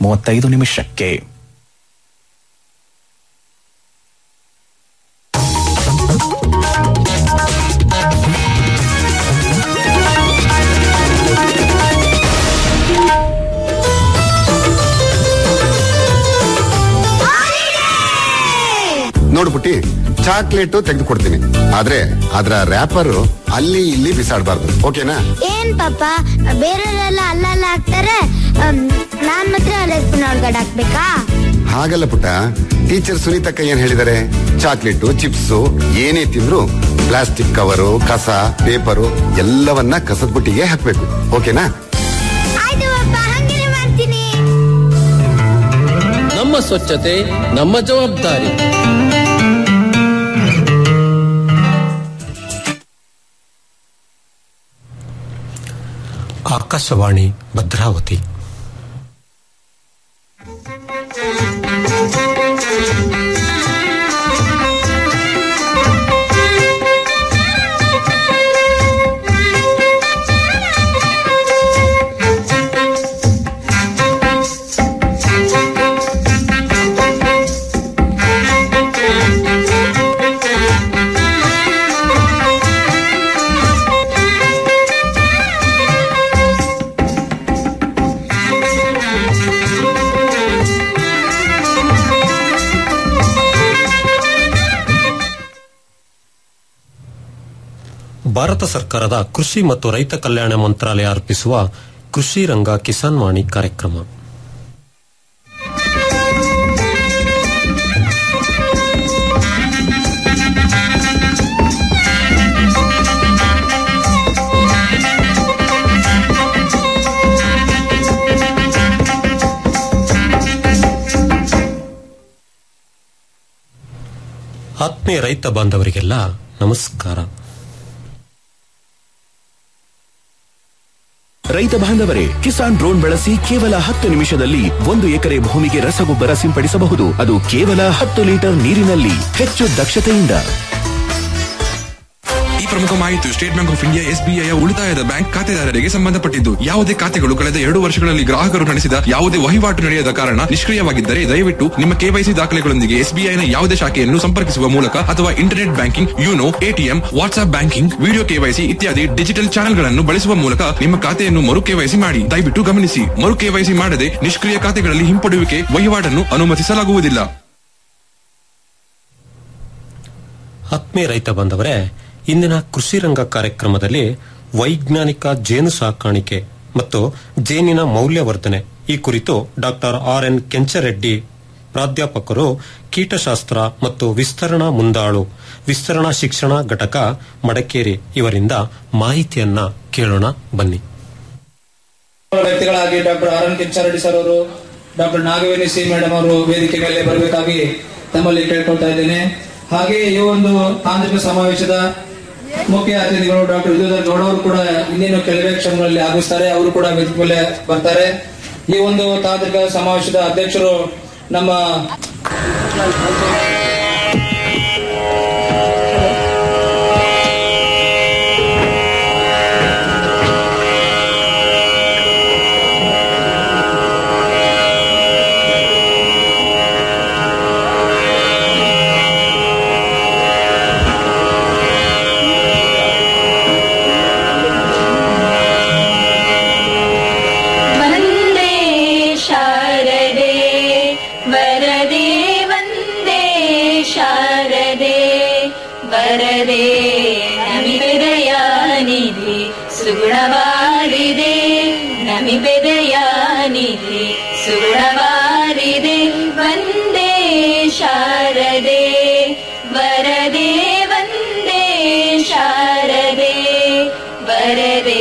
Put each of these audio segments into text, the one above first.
ಮೂವತ್ತೈದು ನಿಮಿಷಕ್ಕೆ ನೋಡು ಪುಟ್ಟಿ ಚಾಕ್ಲೇಟ್ ತೆಗೆದುಕೊಡ್ತೀನಿ ಆದ್ರೆ ಅದರ ರ್ಯಾಪರ್ ಅಲ್ಲಿ ಇಲ್ಲಿ ಬಿಸಾಡಬಾರ್ದು ಓಕೆನಾ ಏನ್ ಪಾಪ ಬೇರೆಯವರೆಲ್ಲ ಅಲ್ಲಲ್ಲ ಹಾಕ್ತಾರೆ ಅಮ್, ನಾನ್ ಮಾತ್ರ ಅಲ್ಲೇ ಸ್ಪೂನ್ ಒಳಗಡೆ ಹಾಕ್ಬೇಕಾ ಹಾಗಲ್ಲ ಪುಟ್ಟ ಟೀಚರ್ ಸುನೀತಕ್ಕ ಏನ್ ಹೇಳಿದಾರೆ ಚಾಕ್ಲೇಟು ಚಿಪ್ಸ್ ಏನೇ ತಿಂದ್ರು ಪ್ಲಾಸ್ಟಿಕ್ ಕವರು ಕಸ ಪೇಪರು ಎಲ್ಲವನ್ನ ಕಸದ ಬುಟ್ಟಿಗೆ ಹಾಕ್ಬೇಕು ಓಕೆನಾ ಆಯ್ತು ಪಾಪ ಹಂಗೇನೆ ಮಾಡ್ತೀನಿ ನಮ್ಮ ಸ್ವಚ್ಛತೆ ನಮ್ಮ ಜವಾಬ್ದಾರಿ ಆಕಾಶವಾಣಿ ಭದ್ರಾವತಿ ಭಾರತ ಸರ್ಕಾರದ ಕೃಷಿ ಮತ್ತು ರೈತ ಕಲ್ಯಾಣ ಮಂತ್ರಾಲಯ ಅರ್ಪಿಸುವ ಕೃಷಿ ರಂಗ ಕಿಸಾನ್ ವಾಣಿ ಕಾರ್ಯಕ್ರಮ ಆತ್ಮೀಯ ರೈತ ಬಾಂಧವರಿಗೆಲ್ಲ ನಮಸ್ಕಾರ ರೈತ ಬಾಂಧವರೇ ಕಿಸಾನ್ ಡ್ರೋನ್ ಬಳಸಿ ಕೇವಲ ಹತ್ತು ನಿಮಿಷದಲ್ಲಿ ಒಂದು ಎಕರೆ ಭೂಮಿಗೆ ರಸಗೊಬ್ಬರ ಸಿಂಪಡಿಸಬಹುದು ಅದು ಕೇವಲ ಹತ್ತು ಲೀಟರ್ ನೀರಿನಲ್ಲಿ ಹೆಚ್ಚು ದಕ್ಷತೆಯಿಂದ ಈ ಪ್ರಮುಖ ಮಾಹಿತಿಯು State Bank of India SBI ಉಳಿತಾಯದ ಬ್ಯಾಂಕ್ ಖಾತೆದಾರರಿಗೆ ಸಂಬಂಧಪಟ್ಟಿದ್ದು ಯಾವುದೇ ಖಾತೆಗಳು ಕಳೆದ ಎರಡು ವರ್ಷಗಳಲ್ಲಿ ಗ್ರಾಹಕರು ನಡೆಸಿದ ಯಾವುದೇ ವಹಿವಾಟು ನಡೆಯದ ಕಾರಣ ನಿಷ್ಕ್ರಿಯವಾಗಿದ್ದರೆ ದಯವಿಟ್ಟು ನಿಮ್ಮ ಕೆವೈಸಿ ದಾಖಲೆಗಳೊಂದಿಗೆ ಎಸ್ಬಿಐನ ಯಾವುದೇ ಶಾಖೆಯನ್ನು ಸಂಪರ್ಕಿಸುವ ಮೂಲಕ ಅಥವಾ internet banking YONO ATM WhatsApp banking video KYC ಇತ್ಯಾದಿ ಡಿಜಿಟಲ್ ಚಾನೆಲ್ಗಳನ್ನು ಬಳಸುವ ಮೂಲಕ ನಿಮ್ಮ ಖಾತೆಯನ್ನು ಮರು ಕೆವೈಸಿ ಮಾಡಿ ದಯವಿಟ್ಟು ಗಮನಿಸಿ ಮರು ಕೆವೈಸಿ ಮಾಡದೆ ನಿಷ್ಕ್ರಿಯ ಖಾತೆಗಳಲ್ಲಿ ಹಿಂಪಡೆಯುವಿಕೆ ವಹಿವಾಟನ್ನು ಅನುಮತಿಸಲಾಗುವುದಿಲ್ಲ ಆತ್ಮೀಯ ರೈತ ಬಾಂಧವರೇ ಇಂದಿನ ಕೃಷಿ ರಂಗ ಕಾರ್ಯಕ್ರಮದಲ್ಲಿ ವೈಜ್ಞಾನಿಕ ಜೇನು ಸಾಕಾಣಿಕೆ ಮತ್ತು ಜೇನಿನ ಮೌಲ್ಯವರ್ಧನೆ ಈ ಕುರಿತು ಡಾಕ್ಟರ್ ಆರ್ ಎನ್ ಕೆಂಚರೆಡ್ಡಿ ಪ್ರಾಧ್ಯಾಪಕರು ಕೀಟಶಾಸ್ತ್ರ ಮತ್ತು ವಿಸ್ತರಣಾ ಮುಂದಾಳು ವಿಸ್ತರಣಾ ಶಿಕ್ಷಣ ಘಟಕ ಮಡಕೇರಿ ಇವರಿಂದ ಮಾಹಿತಿಯನ್ನ ಕೇಳೋಣ ಬನ್ನಿ ವ್ಯಕ್ತಿಗಳಾಗಿ doctor R N Kinchareddy sir ಅವರು ಡಾಕ್ಟರ್ ನಾಗವೇಣಿ ಸಿ ಮೇಡಮ್ ಅವರು ವೇದಿಕೆ ಮೇಲೆ ಬರಬೇಕಾಗಿ ತಮ್ಮಲ್ಲಿ ಕೇಳ್ಕೊಳ್ತಾ ಇದ್ದೇನೆ ಹಾಗೆ ಈ ಒಂದು ತಾಂತ್ರಿಕ ಸಮಾವೇಶದ ಮುಖ್ಯ ಅತಿಥಿಗಳು ಡಾಕ್ಟರ್ ವಿದ್ಯುಧರ್ ಗೌಡ ಅವರು ಕೂಡ ಇನ್ನೇನು ಕೆಲವೇ ಕ್ಷಣಗಳಲ್ಲಿ ಆಗಮಿಸ್ತಾರೆ ಅವರು ಕೂಡ ವೇದಿಕೆ ಮೇಲೆ ಬರ್ತಾರೆ ಈ ಒಂದು ತಾಂತ್ರಿಕ ಸಮಾವೇಶದ ಅಧ್ಯಕ್ಷರು ನಮ್ಮ वन्दे शारदे वरदे वन्दे शारदे वरदे नमिदयानिधि सुगुणवारिदे नमिदयानिधि सुगुणवारिदे वन्दे शारदे वरदे वन्दे शारदे वरदे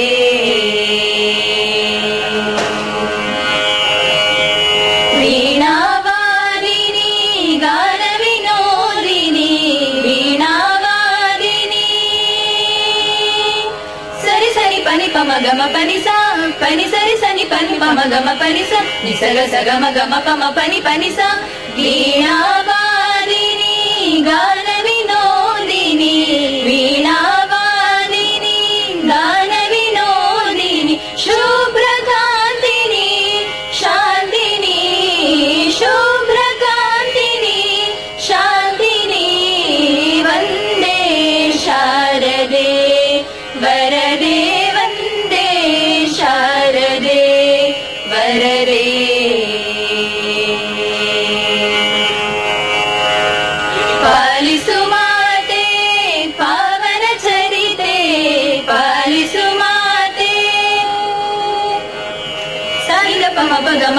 वीणावादिनी गानविनोदिनी वीणावादिनी सरि सरि पनि पम गम पनि सा पनि सरि सनि पनि पम गम पनि सा नि स ग स ग म ग म प म पनि पनि सा वीणावादिनी गानविनोदिनी वीणावादिनी गानविनोदिनी शुभ्रकान्तिनी शान्तिनी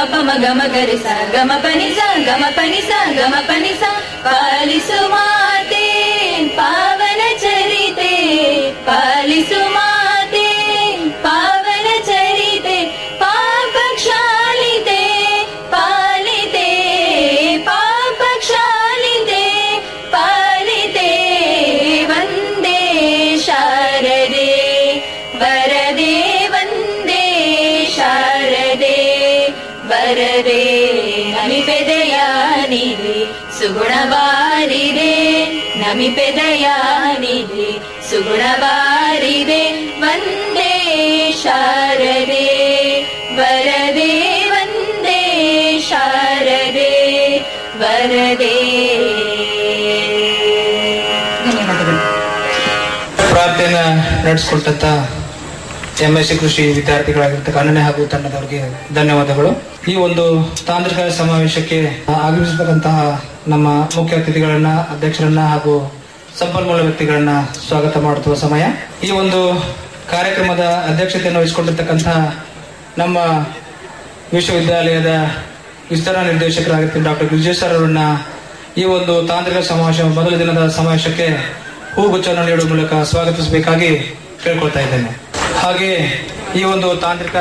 ಪಮ ಗಮ ಗರಿ ಸ ಗಮ ಪನಿ ಸ ಗಮ ಪನಿ ಸ ಗಮ ಪನಿ ಸ ಪಾಲಿಸು ಮಾತೆ ಪಾವನ ಚರಿತೆ ಪಾಲಿಸು ಮಾತೆ ಪಾವನ ಚರಿತೆ ಪಾಪ ಕ್ಷಾಲಿತೆ ಪಾಲಿತೆ ಪಾಪ ಕ್ಷಾಲಿತೆ ಪಾಲಿತೆ ವಂದೇ ಶಾರದೆ ವರದೆ ವಂದೇ ಶಾರದೆ ವರದೆ ನಮಿಪೆದೆಯಾನಿದೆ ಸುಗುಣವಾರಿದೆ ನಮಿಪೆದೆಯಾನಿದೆ ಸುಗುಣವಾರಿದೆ ವಂದೇ ಶಾರದೆ ವರದೆ ವಂದೇ ಶಾರದೆ ವರದೆ ಧನ್ಯವಾದಗಳು ಪ್ರಾರ್ಥನೆಯನ್ನ ನಡೆಸಿಕೊಟ್ಟಂತ ಎಂ ಎಸ್ ಸಿ ಕೃಷಿ ವಿದ್ಯಾರ್ಥಿಗಳಾಗಿರ್ತಕ್ಕ ಅನನ್ಯ ಹಾಗೂ ತಂಡದವರಿಗೆ ಧನ್ಯವಾದಗಳು ಈ ಒಂದು ತಾಂತ್ರಿಕ ಸಮಾವೇಶಕ್ಕೆ ಆಗಮಿಸತಕ್ಕಂತಹ ನಮ್ಮ ಮುಖ್ಯ ಅತಿಥಿಗಳನ್ನ ಅಧ್ಯಕ್ಷರನ್ನ ಹಾಗೂ ಸಂಪನ್ಮೂಲ ವ್ಯಕ್ತಿಗಳನ್ನ ಸ್ವಾಗತ ಮಾಡುವ ಸಮಯ ಈ ಒಂದು ಕಾರ್ಯಕ್ರಮದ ಅಧ್ಯಕ್ಷತೆಯನ್ನು ವಹಿಸಿಕೊಂಡಿರ್ತಕ್ಕಂತಹ ನಮ್ಮ ವಿಶ್ವವಿದ್ಯಾಲಯದ ವಿಸ್ತರಣಾ ನಿರ್ದೇಶಕರಾಗಿರ್ತೀನಿ ಡಾಕ್ಟರ್ ವಿಜಯ್ ಸರ್ ಅವರನ್ನ ಈ ಒಂದು ತಾಂತ್ರಿಕ ಸಮಾವೇಶ ಮೊದಲ ದಿನದ ಸಮಾವೇಶಕ್ಕೆ ಹೂಗುಚ್ಚವನ್ನು ನೀಡುವ ಮೂಲಕ ಸ್ವಾಗತಿಸಬೇಕಾಗಿ ಕೇಳ್ಕೊಳ್ತಾ ಇದ್ದೇನೆ ಹಾಗೆ ಈ ಒಂದು ತಾಂತ್ರಿಕ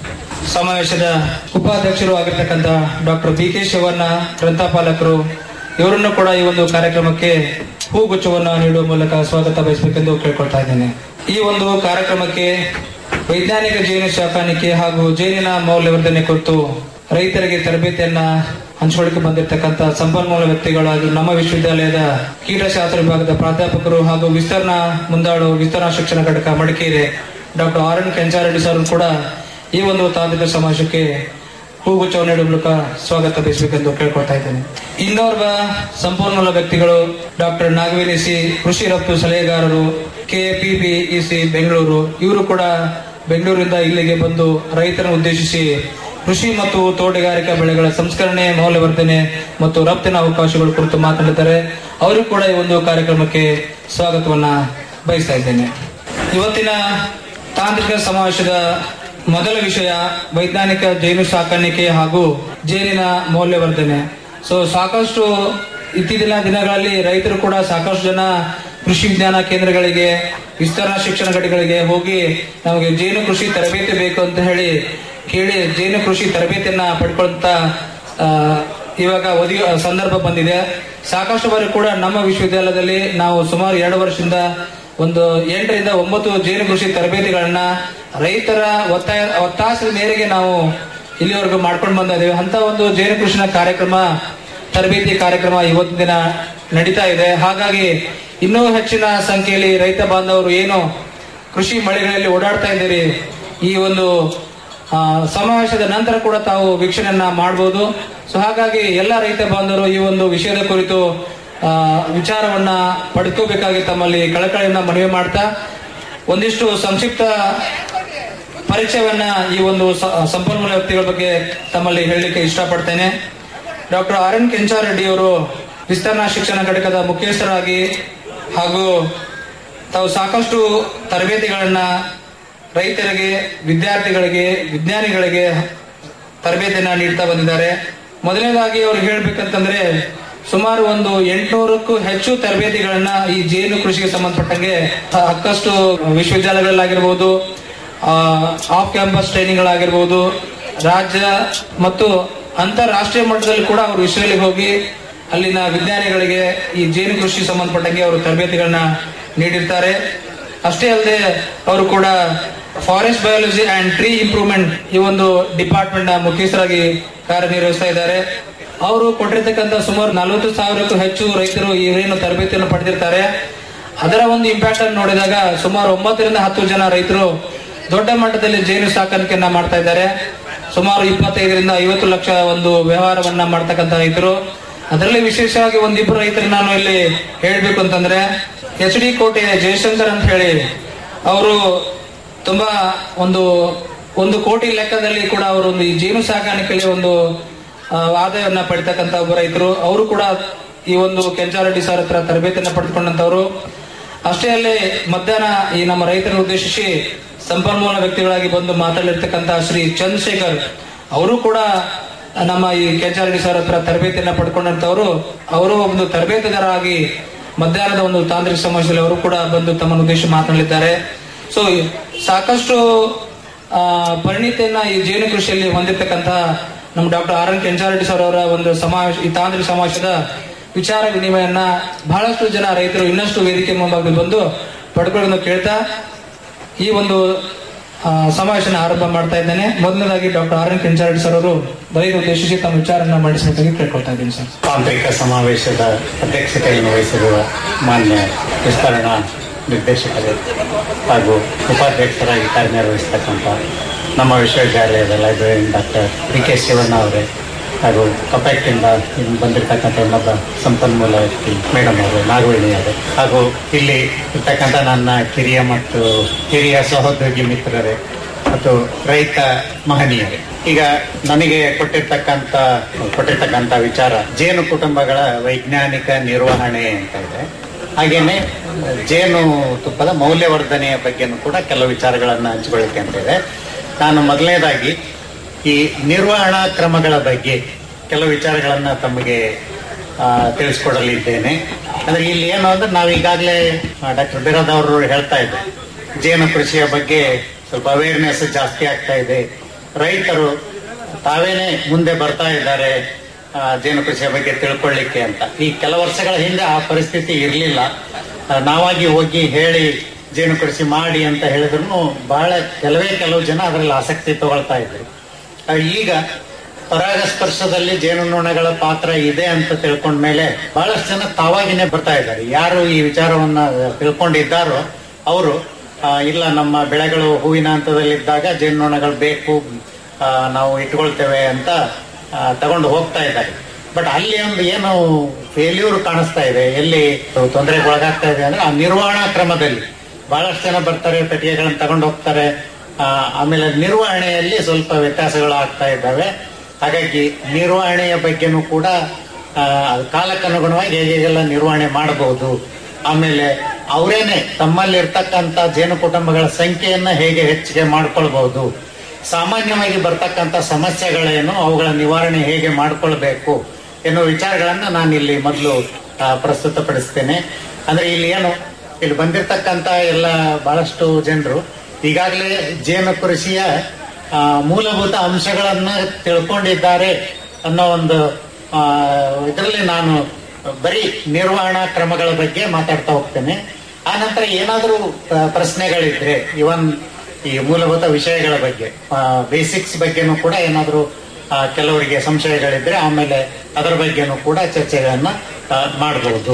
ಸಮಾವೇಶದ ಉಪಾಧ್ಯಕ್ಷರು ಆಗಿರ್ತಕ್ಕಂಥ ಡಾಕ್ಟರ್ ಬಿ ಕೆ ಶಿವಣ್ಣ ಗ್ರಂಥಪಾಲಕರು ಇವರನ್ನು ಕೂಡ ಈ ಒಂದು ಕಾರ್ಯಕ್ರಮಕ್ಕೆ ಹೂಗುಚ್ಚವನ್ನು ನೀಡುವ ಮೂಲಕ ಸ್ವಾಗತ ಬಯಸಬೇಕೆಂದು ಕೇಳ್ಕೊಳ್ತಾ ಇದ್ದೇನೆ ಈ ಒಂದು ಕಾರ್ಯಕ್ರಮಕ್ಕೆ ವೈಜ್ಞಾನಿಕ ಜೇನು ಸಾಕಾಣಿಕೆ ಹಾಗೂ ಜೇನಿನ ಮೌಲ್ಯವರ್ಧನೆ ಕುರಿತು ರೈತರಿಗೆ ತರಬೇತಿಯನ್ನ ಹಂಚಿಕೊಳ್ಳಿಕ್ಕೆ ಬಂದಿರತಕ್ಕಂತ ಸಂಪನ್ಮೂಲ ವ್ಯಕ್ತಿಗಳಾಗಿ ನಮ್ಮ ವಿಶ್ವವಿದ್ಯಾಲಯದ ಕೀಟಶಾಸ್ತ್ರ ವಿಭಾಗದ ಪ್ರಾಧ್ಯಾಪಕರು ಹಾಗೂ ವಿಸ್ತರಣಾ ಮುಂದಾಳು ವಿಸ್ತರಣಾ ಶಿಕ್ಷಣ ಘಟಕ Madikeri doctor R N Kenchareddy sir ಕೂಡ ಈ ಒಂದು ತಾಂತ್ರಿಕ ಸಮಾವೇಶಕ್ಕೆ ಹೂಗುಚ್ಚವನ್ನು ನೀಡುವ ಮೂಲಕ ಸ್ವಾಗತ ಬಯಸಬೇಕೆಂದು ಕೇಳ್ಕೊಳ್ತಾ ಇದ್ದೇನೆ ಇನ್ನೋರ್ವ ಸಂಪನ್ಮೂಲ ವ್ಯಕ್ತಿಗಳು ಡಾಕ್ಟರ್ ನಾಗವೇಣಿ ಸಿ ಕೃಷಿ ರಫ್ತು ಸಲಹೆಗಾರರು ಕೆಪಿಬಿಇಸಿ ಬೆಂಗಳೂರು ಇವರು ಕೂಡ ಬೆಂಗಳೂರಿಂದ ಇಲ್ಲಿಗೆ ಬಂದು ರೈತರನ್ನು ಉದ್ದೇಶಿಸಿ ಕೃಷಿ ಮತ್ತು ತೋಟಗಾರಿಕಾ ಬೆಳೆಗಳ ಸಂಸ್ಕರಣೆ ಮೌಲ್ಯವರ್ಧನೆ ಮತ್ತು ರಫ್ತಿನ ಅವಕಾಶಗಳ ಕುರಿತು ಮಾತನಾಡಿದ್ದಾರೆ ಅವರು ಕೂಡ ಈ ಒಂದು ಕಾರ್ಯಕ್ರಮಕ್ಕೆ ಸ್ವಾಗತವನ್ನ ಬಯಸ್ತಾ ಇದ್ದೇನೆ ಇವತ್ತಿನ ತಾಂತ್ರಿಕ ಸಮಾವೇಶದ ಮೊದಲ ವಿಷಯ ವೈಜ್ಞಾನಿಕ ಜೇನು ಸಾಕಾಣಿಕೆ ಹಾಗೂ ಜೇನಿನ ಮೌಲ್ಯವರ್ಧನೆ ಸೊ ಸಾಕಷ್ಟು ಇತ್ತೀಚಿನ ದಿನಗಳಲ್ಲಿ ರೈತರು ಕೂಡ ಸಾಕಷ್ಟು ಜನ ಕೃಷಿ ವಿಜ್ಞಾನ ಕೇಂದ್ರಗಳಿಗೆ ವಿಸ್ತರಣಾ ಶಿಕ್ಷಣ ಘಟಕಗಳಿಗೆ ಹೋಗಿ ನಮಗೆ ಜೇನು ಕೃಷಿ ತರಬೇತಿ ಬೇಕು ಅಂತ ಹೇಳಿ ಕೇಳಿ ಜೇನು ಕೃಷಿ ತರಬೇತಿಯನ್ನ ಪಡ್ಕೊಂತ ಆ, ಇವಾಗ ಒದಗಿ ಸಂದರ್ಭ ಬಂದಿದೆ ಸಾಕಷ್ಟು ಬಾರಿ ಕೂಡ ನಮ್ಮ ವಿಶ್ವವಿದ್ಯಾಲಯದಲ್ಲಿ ನಾವು ಸುಮಾರು ಎರಡು ವರ್ಷದಿಂದ ಒಂದು ಎಂಟರಿಂದ ಒಂಬತ್ತು ಜೇನು ಕೃಷಿ ತರಬೇತಿಗಳನ್ನ ರೈತರ ಒತ್ತಾಯ ಒತ್ತಾಸದ ಮೇರೆಗೆ ನಾವು ಇಲ್ಲಿವರೆಗೂ ಮಾಡ್ಕೊಂಡು ಬಂದ ಇದ್ದೇವೆ ಅಂತ ಒಂದು ಜೇನು ಕೃಷಿನ ಕಾರ್ಯಕ್ರಮ ತರಬೇತಿ ಕಾರ್ಯಕ್ರಮ ಇವತ್ತಿನ ದಿನ ನಡೀತಾ ಇದೆ ಹಾಗಾಗಿ ಇನ್ನೂ ಹೆಚ್ಚಿನ ಸಂಖ್ಯೆಯಲ್ಲಿ ರೈತ ಬಾಂಧವರು ಏನು ಕೃಷಿ ಮಳೆಗಳಲ್ಲಿ ಓಡಾಡ್ತಾ ಇದ್ದೀರಿ ಈ ಒಂದು ಆ, ಸಮಾವೇಶದ ನಂತರ ಕೂಡ ತಾವು ವೀಕ್ಷಣೆಯನ್ನ ಮಾಡಬಹುದು ಸೊ ಹಾಗಾಗಿ ಎಲ್ಲ ರೈತ ಬಾಂಧವರು ಈ ಒಂದು ವಿಷಯದ ಕುರಿತು ಆ, ವಿಚಾರವನ್ನ ಪಡ್ಕೋಬೇಕಾಗಿ ತಮ್ಮಲ್ಲಿ ಕಳಕಳಿಯನ್ನ ಮನವಿ ಮಾಡ್ತಾ ಒಂದಿಷ್ಟು ಸಂಕ್ಷಿಪ್ತ ಪರಿಚಯವನ್ನ ಈ ಒಂದು ಸ- ಸಂಪನ್ಮೂಲ ವ್ಯಕ್ತಿಗಳ ಬಗ್ಗೆ ತಮ್ಮಲ್ಲಿ ಹೇಳಲಿಕ್ಕೆ ಇಷ್ಟಪಡ್ತೇನೆ ಡಾಕ್ಟರ್ ಆರ್ ಎನ್ ಕೆಂಚಾರೆಡ್ಡಿ ಅವರು ವಿಸ್ತರಣಾ ಶಿಕ್ಷಣ ಘಟಕದ ಮುಖ್ಯಸ್ಥರಾಗಿ ಹಾಗೂ ತಾವು ಸಾಕಷ್ಟು ತರಬೇತಿಗಳನ್ನ ರೈತರಿಗೆ ವಿದ್ಯಾರ್ಥಿಗಳಿಗೆ ವಿಜ್ಞಾನಿಗಳಿಗೆ ತರಬೇತಿಯನ್ನ ನೀಡ್ತಾ ಬಂದಿದ್ದಾರೆ ಮೊದಲನೇದಾಗಿ ಅವ್ರು ಹೇಳ್ಬೇಕಂತಂದ್ರೆ ಸುಮಾರು ಒಂದು ಎಂಟುನೂರಕ್ಕೂ ಹೆಚ್ಚು ತರಬೇತಿಗಳನ್ನ ಈ ಜೇನು ಕೃಷಿಗೆ ಸಂಬಂಧಪಟ್ಟಂಗೆ ಸಾಕಷ್ಟು ವಿಶ್ವವಿದ್ಯಾಲಯಗಳಾಗಿರ್ಬೋದು ಆಫ್ ಕ್ಯಾಂಪಸ್ ಟ್ರೈನಿಂಗ್ಗಳಾಗಿರ್ಬೋದು ರಾಜ್ಯ ಮತ್ತು ಅಂತಾರಾಷ್ಟ್ರೀಯ ಮಟ್ಟದಲ್ಲಿ ಕೂಡ ಅವರು ಇಸ್ರೇಲಿಗೆ ಹೋಗಿ ಅಲ್ಲಿನ ವಿಜ್ಞಾನಿಗಳಿಗೆ ಈ ಜೇನು ಕೃಷಿ ಸಂಬಂಧಪಟ್ಟಂಗೆ ಅವರು ತರಬೇತಿಗಳನ್ನ ನೀಡಿರ್ತಾರೆ ಅಷ್ಟೇ ಅಲ್ಲದೆ ಅವರು ಕೂಡ forest biology and tree improvement ಈ ಒಂದು ಡಿಪಾರ್ಟ್ಮೆಂಟ್ ನ ಮುಖ್ಯಸ್ಥರಾಗಿ ಕಾರ್ಯನಿರ್ವಹಿಸ್ತಾ ಇದ್ದಾರೆ ಅವರು ಕೊಟ್ಟಿರ್ತಕ್ಕಂಥ ಸುಮಾರು ನಲವತ್ತು ಸಾವಿರಕ್ಕೂ ಹೆಚ್ಚು ರೈತರು ಈ ಏನು ತರಬೇತಿಯನ್ನು ಪಡೆದಿರ್ತಾರೆ ಅದರ ಒಂದು ಇಂಪ್ಯಾಕ್ಟ್ ಅನ್ನು ನೋಡಿದಾಗ ಸುಮಾರು ಒಂಬತ್ತರಿಂದ ಹತ್ತು ಜನ ರೈತರು ದೊಡ್ಡ ಮಟ್ಟದಲ್ಲಿ ಜೇನು ಸಾಕಾಣಿಕೆಯನ್ನ ಮಾಡ್ತಾ ಇದ್ದಾರೆ ಸುಮಾರು ಇಪ್ಪತ್ತೈದರಿಂದ ಐವತ್ತು ಲಕ್ಷ ಒಂದು ವ್ಯವಹಾರವನ್ನ ಮಾಡ್ತಕ್ಕಂಥ ರೈತರು ಅದರಲ್ಲಿ ವಿಶೇಷವಾಗಿ ಒಂದಿಬ್ಬರು ರೈತರು ನಾನು ಇಲ್ಲಿ ಹೇಳ್ಬೇಕು ಅಂತಂದ್ರೆ ಎಚ್ ಡಿ ಕೋಟೆ ಜಯಶಂಕರ್ ಅಂತ ಹೇಳಿ ಅವರು ತುಂಬಾ ಒಂದು ಒಂದು ಕೋಟಿ ಲೆಕ್ಕದಲ್ಲಿ ಕೂಡ ಅವರು ಒಂದು ಈ ಜೇನು ಸಾಕಾಣಿಕೆಯಲ್ಲಿ ಒಂದು ಆ, ಆದಾಯವನ್ನ ಪಡಿತಕ್ಕಂತ ಒಬ್ಬ ರೈತರು ಅವರು ಕೂಡ ಈ ಒಂದು ಕೆಂಚಾರೆಡ್ಡಿ ಸರ್ ಹತ್ರ ತರಬೇತಿಯನ್ನ ಪಡೆದುಕೊಂಡಂತವರು ಅಷ್ಟೇ ಅಲ್ಲೇ ಮಧ್ಯಾಹ್ನ ಈ ನಮ್ಮ ರೈತರನ್ನು ಉದ್ದೇಶಿಸಿ ಸಂಪನ್ಮೂಲ ವ್ಯಕ್ತಿಗಳಾಗಿ ಬಂದು ಮಾತಾಡಿರ್ತಕ್ಕಂತ ಶ್ರೀ ಚಂದ್ರಶೇಖರ್ ಅವರು ಕೂಡ ನಮ್ಮ ಈ ಕೆಂಚಾರೆಡ್ಡಿ ಸರ್ ಹತ್ರ ತರಬೇತಿಯನ್ನ ಪಡ್ಕೊಂಡಂತವರು ಅವರು ಒಂದು ತರಬೇತುದಾರರಾಗಿ ಮಧ್ಯಾಹ್ನದ ಒಂದು ತಾಂತ್ರಿಕ ಸಮಾವೇಶದಲ್ಲಿ ಅವರು ಕೂಡ ಬಂದು ತಮ್ಮನ್ನು ಉದ್ದೇಶ ಮಾತನಾಡಲಿದ್ದಾರೆ ಸೊ ಸಾಕಷ್ಟು ಆ, ಪರಿಣಿತಿಯನ್ನ ಈ ಜೇನು ಕೃಷಿಯಲ್ಲಿ ಹೊಂದಿರತಕ್ಕಂತ ನಮ್ಮ doctor R N Kenchareddy sir ಅವರ ಒಂದು ಸಮಾವೇಶ ಈ ತಾಂತ್ರಿಕ ಸಮಾವೇಶದ ವಿಚಾರ ವಿನಿಮಯನ್ನ ಬಹಳಷ್ಟು ಜನ ರೈತರು ಇನ್ನಷ್ಟು ವೇದಿಕೆ ಮುಂಭಾಗದಲ್ಲಿ ಬಂದು ಪಡ್ಕೊಳ್ಳೋದನ್ನು ಕೇಳ್ತಾ ಈ ಒಂದು ಆ, ಸಮಾವೇಶನ ಆರಂಭ ಮಾಡ್ತಾ ಇದ್ದೇನೆ ಮೊದಲನೇದಾಗಿ doctor R N Kenchareddy sir ಅವರು ರೈತ ಉದ್ದೇಶಿಸಿ ತಮ್ಮ ವಿಚಾರನ ಮಂಡಿಸಬೇಕಾಗಿ ಕೇಳ್ಕೊಳ್ತಾ ಇದ್ದೀನಿ ಸರ್ ತಾಂತ್ರಿಕ ಸಮಾವೇಶದ ಅಧ್ಯಕ್ಷತೆಯನ್ನು ವಹಿಸಿರುವ ಮಾನ್ಯ ವಿಸ್ತರಣಾ ನಿರ್ದೇಶಕರು ಹಾಗೂ ಉಪಾಧ್ಯಕ್ಷರಾಗಿ ಕಾರ್ಯನಿರ್ವಹಿಸ್ತಕ್ಕಂಥ ನಮ್ಮ ವಿಶ್ವವಿದ್ಯಾಲಯದ librarian doctor D K Shivanna ಅವರೇ ಹಾಗೂ ಕಪೆಕ್ಟಿಂದ ಇಲ್ಲಿ ಬಂದಿರತಕ್ಕಂಥ ಇನ್ನೊಬ್ಬ ಸಂಪನ್ಮೂಲ ವ್ಯಕ್ತಿ ಮೇಡಮ್ ಅವರು ನಾಗವೇಣಿ ಅವರು ಹಾಗೂ ಇಲ್ಲಿ ಇರ್ತಕ್ಕಂಥ ನನ್ನ ಕಿರಿಯ ಮತ್ತು ಹಿರಿಯ ಸಹೋದ್ಯೋಗಿ ಮಿತ್ರರೇ ಮತ್ತು ರೈತ ಮಹನೀಯರೇ ಈಗ ನನಗೆ ಕೊಟ್ಟಿರ್ತಕ್ಕಂಥ ಕೊಟ್ಟಿರ್ತಕ್ಕಂಥ ವಿಚಾರ ಜೇನು ಕುಟುಂಬಗಳ ವೈಜ್ಞಾನಿಕ ನಿರ್ವಹಣೆ ಅಂತ ಇದೆ ಹಾಗೇನೆ ಜೇನು ತುಪ್ಪದ ಮೌಲ್ಯವರ್ಧನೆಯ ಬಗ್ಗೆನೂ ಕೂಡ ಕೆಲವು ವಿಚಾರಗಳನ್ನು ಹಂಚಿಕೊಳ್ಳಿಕ್ಕೆ ಅಂತ ಇದೆ ನಾನು ಮೊದಲನೇದಾಗಿ ಈ ನಿರ್ವಹಣಾ ಕ್ರಮಗಳ ಬಗ್ಗೆ ಕೆಲವು ವಿಚಾರಗಳನ್ನ ತಮಗೆ ಆ, ತಿಳಿಸ್ಕೊಡಲಿದ್ದೇನೆ ಅಂದ್ರೆ ಇಲ್ಲಿ ಏನು ಅಂದ್ರೆ ನಾವು ಈಗಾಗಲೇ ಡಾಕ್ಟರ್ ಬಿರಾದ್ ಅವರು ಹೇಳ್ತಾ ಇದ್ದೆ ಜೇನು ಕೃಷಿಯ ಬಗ್ಗೆ ಸ್ವಲ್ಪ ಅವೇರ್ನೆಸ್ ಜಾಸ್ತಿ ಆಗ್ತಾ ಇದೆ ರೈತರು ತಾವೇನೆ ಮುಂದೆ ಬರ್ತಾ ಇದ್ದಾರೆ ಆ, ಜೇನು ಕೃಷಿಯ ಬಗ್ಗೆ ತಿಳ್ಕೊಳ್ಳಿಕ್ಕೆ ಅಂತ ಈ ಕೆಲ ವರ್ಷಗಳ ಹಿಂದೆ ಆ ಪರಿಸ್ಥಿತಿ ಇರಲಿಲ್ಲ ನಾವಾಗಿ ಹೋಗಿ ಹೇಳಿ ಜೇನು ಕೃಷಿ ಮಾಡಿ ಅಂತ ಹೇಳಿದ್ರು ಬಹಳ ಕೆಲವೇ ಕೆಲವು ಜನ ಅದರಲ್ಲಿ ಆಸಕ್ತಿ ತಗೊಳ್ತಾ ಇದ್ರು ಆ, ಈಗ ಪರಾಗಸ್ಪರ್ಶದಲ್ಲಿ ಜೇನುನೊಣಗಳ ಪಾತ್ರ ಇದೆ ಅಂತ ತಿಳ್ಕೊಂಡ್ಮೇಲೆ ಬಹಳಷ್ಟು ಜನ ತಾವಾಗಿನೇ ಬರ್ತಾ ಇದ್ದಾರೆ ಯಾರು ಈ ವಿಚಾರವನ್ನ ತಿಳ್ಕೊಂಡಿದ್ದಾರೋ ಅವರು ಇಲ್ಲ ನಮ್ಮ ಬೆಳೆಗಳು ಹೂವಿನ ಹಂತದಲ್ಲಿದ್ದಾಗ ಜೇನುನೊಣಗಳು ಬೇಕು ಆ, ನಾವು ಇಟ್ಕೊಳ್ತೇವೆ ಅಂತ ಆ, ತಗೊಂಡು ಹೋಗ್ತಾ ಇದ್ದಾರೆ ಬಟ್ ಅಲ್ಲಿ ಒಂದು ಏನು ಫೇಲ್ಯೂರ್ ಕಾಣಿಸ್ತಾ ಇದೆ ಎಲ್ಲಿ ತೊಂದರೆಗೆ ಒಳಗಾಗ್ತಾ ಇದೆ ಅಂದ್ರೆ ಆ ನಿರ್ವಹಣಾ ಕ್ರಮದಲ್ಲಿ ಬಹಳಷ್ಟು ಜನ ಬರ್ತಾರೆ ಪೆಟ್ಟಿಗೆಗಳನ್ನ ತಗೊಂಡು ಹೋಗ್ತಾರೆ ಆ, ಆಮೇಲೆ ನಿರ್ವಹಣೆಯಲ್ಲಿ ಸ್ವಲ್ಪ ವ್ಯತ್ಯಾಸಗಳು ಆಗ್ತಾ ಇದ್ದಾವೆ ಹಾಗಾಗಿ ನಿರ್ವಹಣೆಯ ಬಗ್ಗೆನೂ ಕೂಡ ಆ, ಅದು ಕಾಲಕ್ಕನುಗುಣವಾಗಿ ಹೇಗೆ ಹೇಗೆಲ್ಲ ನಿರ್ವಹಣೆ ಮಾಡಬಹುದು ಆಮೇಲೆ ಅವರೇನೆ ತಮ್ಮಲ್ಲಿ ಇರ್ತಕ್ಕಂಥ ಜೇನು ಕುಟುಂಬಗಳ ಸಂಖ್ಯೆಯನ್ನ ಹೇಗೆ ಹೆಚ್ಚಿಗೆ ಮಾಡ್ಕೊಳ್ಬಹುದು ಸಾಮಾನ್ಯವಾಗಿ ಬರ್ತಕ್ಕಂಥ ಸಮಸ್ಯೆಗಳೇನು ಅವುಗಳ ನಿವಾರಣೆ ಹೇಗೆ ಮಾಡ್ಕೊಳ್ಬೇಕು ಎನ್ನುವ ವಿಚಾರಗಳನ್ನ ನಾನು ಇಲ್ಲಿ ಮೊದಲು ಪ್ರಸ್ತುತಪಡಿಸ್ತೇನೆ ಅಂದ್ರೆ ಇಲ್ಲಿ ಏನು ಇಲ್ಲಿ ಬಂದಿರತಕ್ಕಂತ ಎಲ್ಲ ಬಹಳಷ್ಟು ಜನರು ಈಗಾಗಲೇ ಜೇನು ಕೃಷಿಯ ಆ, ಮೂಲಭೂತ ಅಂಶಗಳನ್ನ ತಿಳ್ಕೊಂಡಿದ್ದಾರೆ ಅನ್ನೋ ಒಂದು ಇದರಲ್ಲಿ ನಾನು ಬರೀ ನಿರ್ವಹಣಾ ಕ್ರಮಗಳ ಬಗ್ಗೆ ಮಾತಾಡ್ತಾ ಹೋಗ್ತೇನೆ ಆ ನಂತರ ಏನಾದರೂ ಪ್ರಶ್ನೆಗಳಿದ್ರೆ ಇವನ್ ಈ ಮೂಲಭೂತ ವಿಷಯಗಳ ಬಗ್ಗೆ ಬೇಸಿಕ್ಸ್ ಬಗ್ಗೆನೂ ಕೂಡ ಏನಾದರೂ ಕೆಲವರಿಗೆ ಸಂಶಯಗಳಿದ್ರೆ ಆಮೇಲೆ ಅದರ ಬಗ್ಗೆನೂ ಕೂಡ ಚರ್ಚೆಗಳನ್ನ ಆ, ಮಾಡಬಹುದು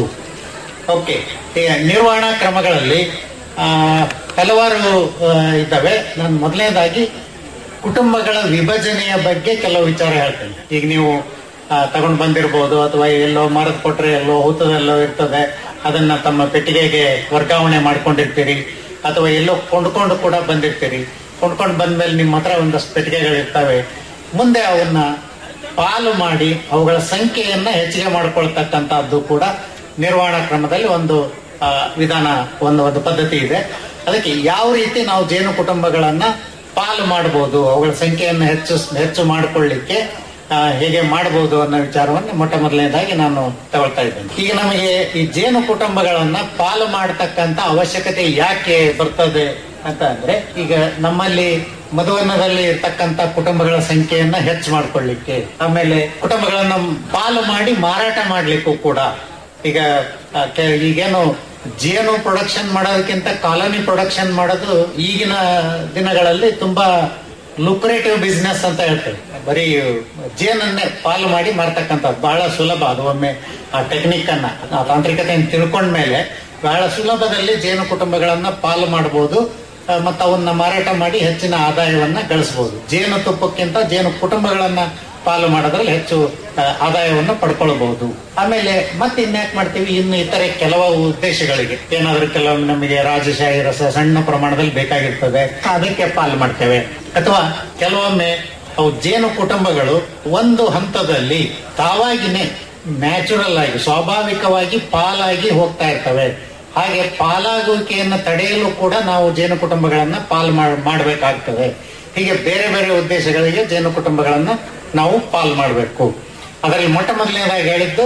ಓಕೆ ಈ ನಿರ್ವಹಣಾ ಕ್ರಮಗಳಲ್ಲಿ ಆ, ಹಲವಾರು ಆ, ಇದ್ದಾವೆ ನಾನು ಮೊದಲನೇದಾಗಿ ಕುಟುಂಬಗಳ ವಿಭಜನೆಯ ಬಗ್ಗೆ ಕೆಲವು ವಿಚಾರ ಹೇಳ್ತೇನೆ ಈಗ ನೀವು ಆ, ತಗೊಂಡ್ ಬಂದಿರಬಹುದು ಅಥವಾ ಎಲ್ಲೋ ಮರದ ಕೊಟ್ರೆ ಎಲ್ಲೋ ಹೂತದಲ್ಲೋ ಇರ್ತದೆ ಅದನ್ನ ತಮ್ಮ ಪೆಟ್ಟಿಗೆಗೆ ವರ್ಗಾವಣೆ ಮಾಡ್ಕೊಂಡಿರ್ತೀರಿ ಅಥವಾ ಎಲ್ಲೋ ಕೊಂಡ್ಕೊಂಡು ಕೂಡ ಬಂದಿರ್ತೀರಿ ಕೊಂಡ್ಕೊಂಡು ಬಂದ್ಮೇಲೆ ನಿಮ್ಮ ಹತ್ರ ಒಂದಷ್ಟು ಪೆಟ್ಟಿಗೆಗಳು ಇರ್ತವೆ ಮುಂದೆ ಅವನ್ನ ಪಾಲು ಮಾಡಿ ಅವುಗಳ ಸಂಖ್ಯೆಯನ್ನ ಹೆಚ್ಚಿಗೆ ಮಾಡ್ಕೊಳ್ತಕ್ಕಂತಹದ್ದು ಕೂಡ ನಿರ್ವಹಣಾ ಕ್ರಮದಲ್ಲಿ ಒಂದು ಆ, ವಿಧಾನ ಒಂದು ಒಂದು ಪದ್ಧತಿ ಇದೆ ಅದಕ್ಕೆ ಯಾವ ರೀತಿ ನಾವು ಜೇನು ಕುಟುಂಬಗಳನ್ನ ಪಾಲು ಮಾಡಬಹುದು ಅವುಗಳ ಸಂಖ್ಯೆಯನ್ನು ಹೆಚ್ಚು ಹೆಚ್ಚು ಮಾಡಿಕೊಳ್ಳಿಕ್ಕೆ ಆ, ಹೇಗೆ ಮಾಡಬಹುದು ಅನ್ನೋ ವಿಚಾರವನ್ನು ಮೊಟ್ಟ ಮೊದಲನೇದಾಗಿ ನಾನು ತಗೊಳ್ತಾ ಇದ್ದೇನೆ ಈಗ ನಮಗೆ ಈ ಜೇನು ಕುಟುಂಬಗಳನ್ನ ಪಾಲು ಮಾಡತಕ್ಕಂತ ಅವಶ್ಯಕತೆ ಯಾಕೆ ಬರ್ತದೆ ಅಂತ ಅಂದ್ರೆ ಈಗ ನಮ್ಮಲ್ಲಿ ಮಧುವನದಲ್ಲಿ ಇರ್ತಕ್ಕಂತ ಕುಟುಂಬಗಳ ಸಂಖ್ಯೆಯನ್ನ ಹೆಚ್ಚು ಮಾಡ್ಕೊಳ್ಳಿಕ್ಕೆ ಆಮೇಲೆ ಕುಟುಂಬಗಳನ್ನ ಪಾಲು ಮಾಡಿ ಮಾರಾಟ ಮಾಡ್ಲಿಕ್ಕೂ ಕೂಡ ಈಗ ಆ, ಕೆ- ಈಗೇನು ಜೇನು ಪ್ರೊಡಕ್ಷನ್ ಮಾಡೋದಕ್ಕಿಂತ ಕಾಲೋನಿ ಪ್ರೊಡಕ್ಷನ್ ಮಾಡೋದು ಈಗಿನ ದಿನಗಳಲ್ಲಿ ತುಂಬಾ ಲುಕ್ರೇಟಿವ್ ಬಿಸ್ನೆಸ್ ಅಂತ ಹೇಳ್ತೇವೆ ಬರೀ ಜೇನನ್ನೇ ಪಾಲು ಮಾಡಿ ಮಾರ್ತಕ್ಕಂಥದ್ದು ಬಹಳ ಸುಲಭ ಅದು ಒಮ್ಮೆ ಆ ಟೆಕ್ನಿಕ್ ಅನ್ನ ಆ ತಾಂತ್ರಿಕತೆಯನ್ನು ತಿಳ್ಕೊಂಡ್ಮೇಲೆ ಬಹಳ ಸುಲಭದಲ್ಲಿ ಜೇನು ಕುಟುಂಬಗಳನ್ನ ಪಾಲು ಮಾಡಬಹುದು ಮತ್ತು ಅವನ್ನ ಮಾರಾಟ ಮಾಡಿ ಹೆಚ್ಚಿನ ಆದಾಯವನ್ನ ಗಳಿಸಬಹುದು ಜೇನು ತುಪ್ಪಕ್ಕಿಂತ ಜೇನು ಕುಟುಂಬಗಳನ್ನ ಪಾಲು ಮಾಡೋದ್ರಲ್ಲಿ ಹೆಚ್ಚು ಆ, ಆದಾಯವನ್ನು ಪಡ್ಕೊಳ್ಬಹುದು ಆಮೇಲೆ ಮತ್ತೆ ಇನ್ಯಾಕ್ ಮಾಡ್ತೀವಿ ಇನ್ನು ಇತರೆ ಕೆಲವು ಉದ್ದೇಶಗಳಿಗೆ ಏನಾದ್ರೂ ಕೆಲವೊಮ್ಮೆ ನಮಗೆ ರಾಜಶಾಹಿ ರಸ ಸಣ್ಣ ಪ್ರಮಾಣದಲ್ಲಿ ಬೇಕಾಗಿರ್ತದೆ ಅದಕ್ಕೆ ಪಾಲು ಮಾಡ್ತೇವೆ ಅಥವಾ ಕೆಲವೊಮ್ಮೆ ಅವು ಜೇನು ಕುಟುಂಬಗಳು ಒಂದು ಹಂತದಲ್ಲಿ ತಾವಾಗಿನೇ ನ್ಯಾಚುರಲ್ ಆಗಿ ಸ್ವಾಭಾವಿಕವಾಗಿ ಪಾಲಾಗಿ ಹೋಗ್ತಾ ಇರ್ತವೆ ಹಾಗೆ ಪಾಲಾಗುವಿಕೆಯನ್ನು ತಡೆಯಲು ಕೂಡ ನಾವು ಜೇನು ಕುಟುಂಬಗಳನ್ನ ಪಾಲು ಮಾಡ್- ಮಾಡಬೇಕಾಗ್ತದೆ ಹೀಗೆ ಬೇರೆ ಬೇರೆ ಉದ್ದೇಶಗಳಿಗೆ ಜೇನು ಕುಟುಂಬಗಳನ್ನ ನಾವು ಪಾಲ್ ಮಾಡಬೇಕು ಅದರಲ್ಲಿ ಮೊಟ್ಟ ಮೊದಲನೇದಾಗಿ ಹೇಳಿದ್ದು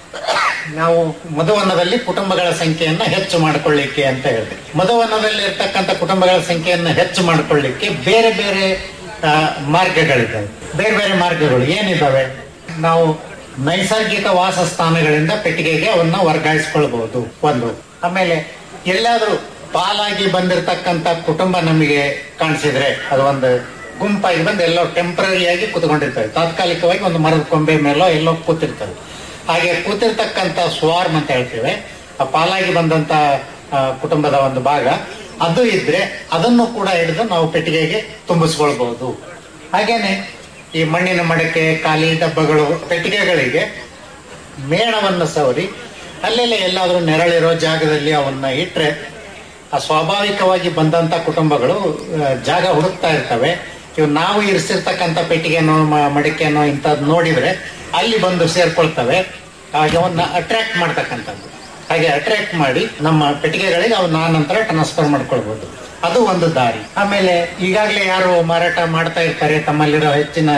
ನಾವು ಮಧುವನದಲ್ಲಿ ಕುಟುಂಬಗಳ ಸಂಖ್ಯೆಯನ್ನ ಹೆಚ್ಚು ಮಾಡಿಕೊಳ್ಳಿಕ್ಕೆ ಅಂತ ಹೇಳಿದೆ ಮಧುವನದಲ್ಲಿ ಇರ್ತಕ್ಕಂಥ ಕುಟುಂಬಗಳ ಸಂಖ್ಯೆಯನ್ನ ಹೆಚ್ಚು ಮಾಡಿಕೊಳ್ಳಿಕ್ಕೆ ಬೇರೆ ಬೇರೆ ಆ, ಮಾರ್ಗಗಳಿದ್ದಾವೆ ಬೇರೆ ಬೇರೆ ಮಾರ್ಗಗಳು ಏನಿದ್ದಾವೆ ನಾವು ನೈಸರ್ಗಿಕ ವಾಸಸ್ಥಾನಗಳಿಂದ ಪೆಟ್ಟಿಗೆಗೆ ಅವನ್ನ ವರ್ಗಾಯಿಸ್ಕೊಳ್ಬಹುದು ಒಂದು ಆಮೇಲೆ ಎಲ್ಲಾದ್ರೂ ಪಾಲಾಗಿ ಬಂದಿರತಕ್ಕಂತ ಕುಟುಂಬ ನಮಗೆ ಕಾಣಿಸಿದ್ರೆ ಅದು ಒಂದು ಗುಂಪಾಗಿ ಬಂದು ಎಲ್ಲೋ ಟೆಂಪರರಿಯಾಗಿ ಕೂತ್ಕೊಂಡಿರ್ತವೆ ತಾತ್ಕಾಲಿಕವಾಗಿ ಒಂದು ಮರದ ಕೊಂಬೆ ಮೇಲೋ ಎಲ್ಲೋ ಕೂತಿರ್ತವೆ ಹಾಗೆ ಕೂತಿರ್ತಕ್ಕಂಥ ಸ್ವಾರ್ಮ್ ಅಂತ ಹೇಳ್ತೇವೆ ಆ ಪಾಲಾಗಿ ಬಂದಂತ ಆ, ಕುಟುಂಬದ ಒಂದು ಭಾಗ ಅದು ಇದ್ರೆ ಅದನ್ನು ಕೂಡ ಹಿಡಿದು ನಾವು ಪೆಟ್ಟಿಗೆಗೆ ತುಂಬಿಸ್ಕೊಳ್ಬಹುದು ಹಾಗೇನೆ ಈ ಮಣ್ಣಿನ ಮಡಕೆ ಖಾಲಿ ಡಬ್ಬಗಳು ಪೆಟ್ಟಿಗೆಗಳಿಗೆ ಮೇಣವನ್ನು ಸವರಿ ಅಲ್ಲೆಲ್ಲ ಎಲ್ಲಾದ್ರೂ ನೆರಳಿರೋ ಜಾಗದಲ್ಲಿ ಅವನ್ನ ಇಟ್ರೆ ಆ ಸ್ವಾಭಾವಿಕವಾಗಿ ಬಂದಂತ ಕುಟುಂಬಗಳು ಆ, ಜಾಗ ಹುಡುಕ್ತಾ ಇರ್ತವೆ ಇವು ನಾವು ಇರಿಸಿರ್ತಕ್ಕಂಥ ಪೆಟ್ಟಿಗೆನೋ ಮ- ಮಡಿಕೆನೋ ಇಂಥದ್ದು ನೋಡಿದ್ರೆ ಅಲ್ಲಿ ಬಂದು ಸೇರ್ಕೊಳ್ತವೆ ಹಾಗೆ ಅವನ್ನ ಅಟ್ರಾಕ್ಟ್ ಮಾಡ್ತಕ್ಕಂಥದ್ದು ಹಾಗೆ ಅಟ್ರಾಕ್ಟ್ ಮಾಡಿ ನಮ್ಮ ಪೆಟ್ಟಿಗೆಗಳಿಗೆ ಅವನ್ನ ಆ ನಂತರ ಟ್ರಾನ್ಸ್ಫರ್ ಮಾಡ್ಕೊಳ್ಬಹುದು ಅದು ಒಂದು ದಾರಿ ಆಮೇಲೆ ಈಗಾಗಲೇ ಯಾರು ಮಾರಾಟ ಮಾಡ್ತಾ ಇರ್ತಾರೆ ತಮ್ಮಲ್ಲಿರೋ ಹೆಚ್ಚಿನ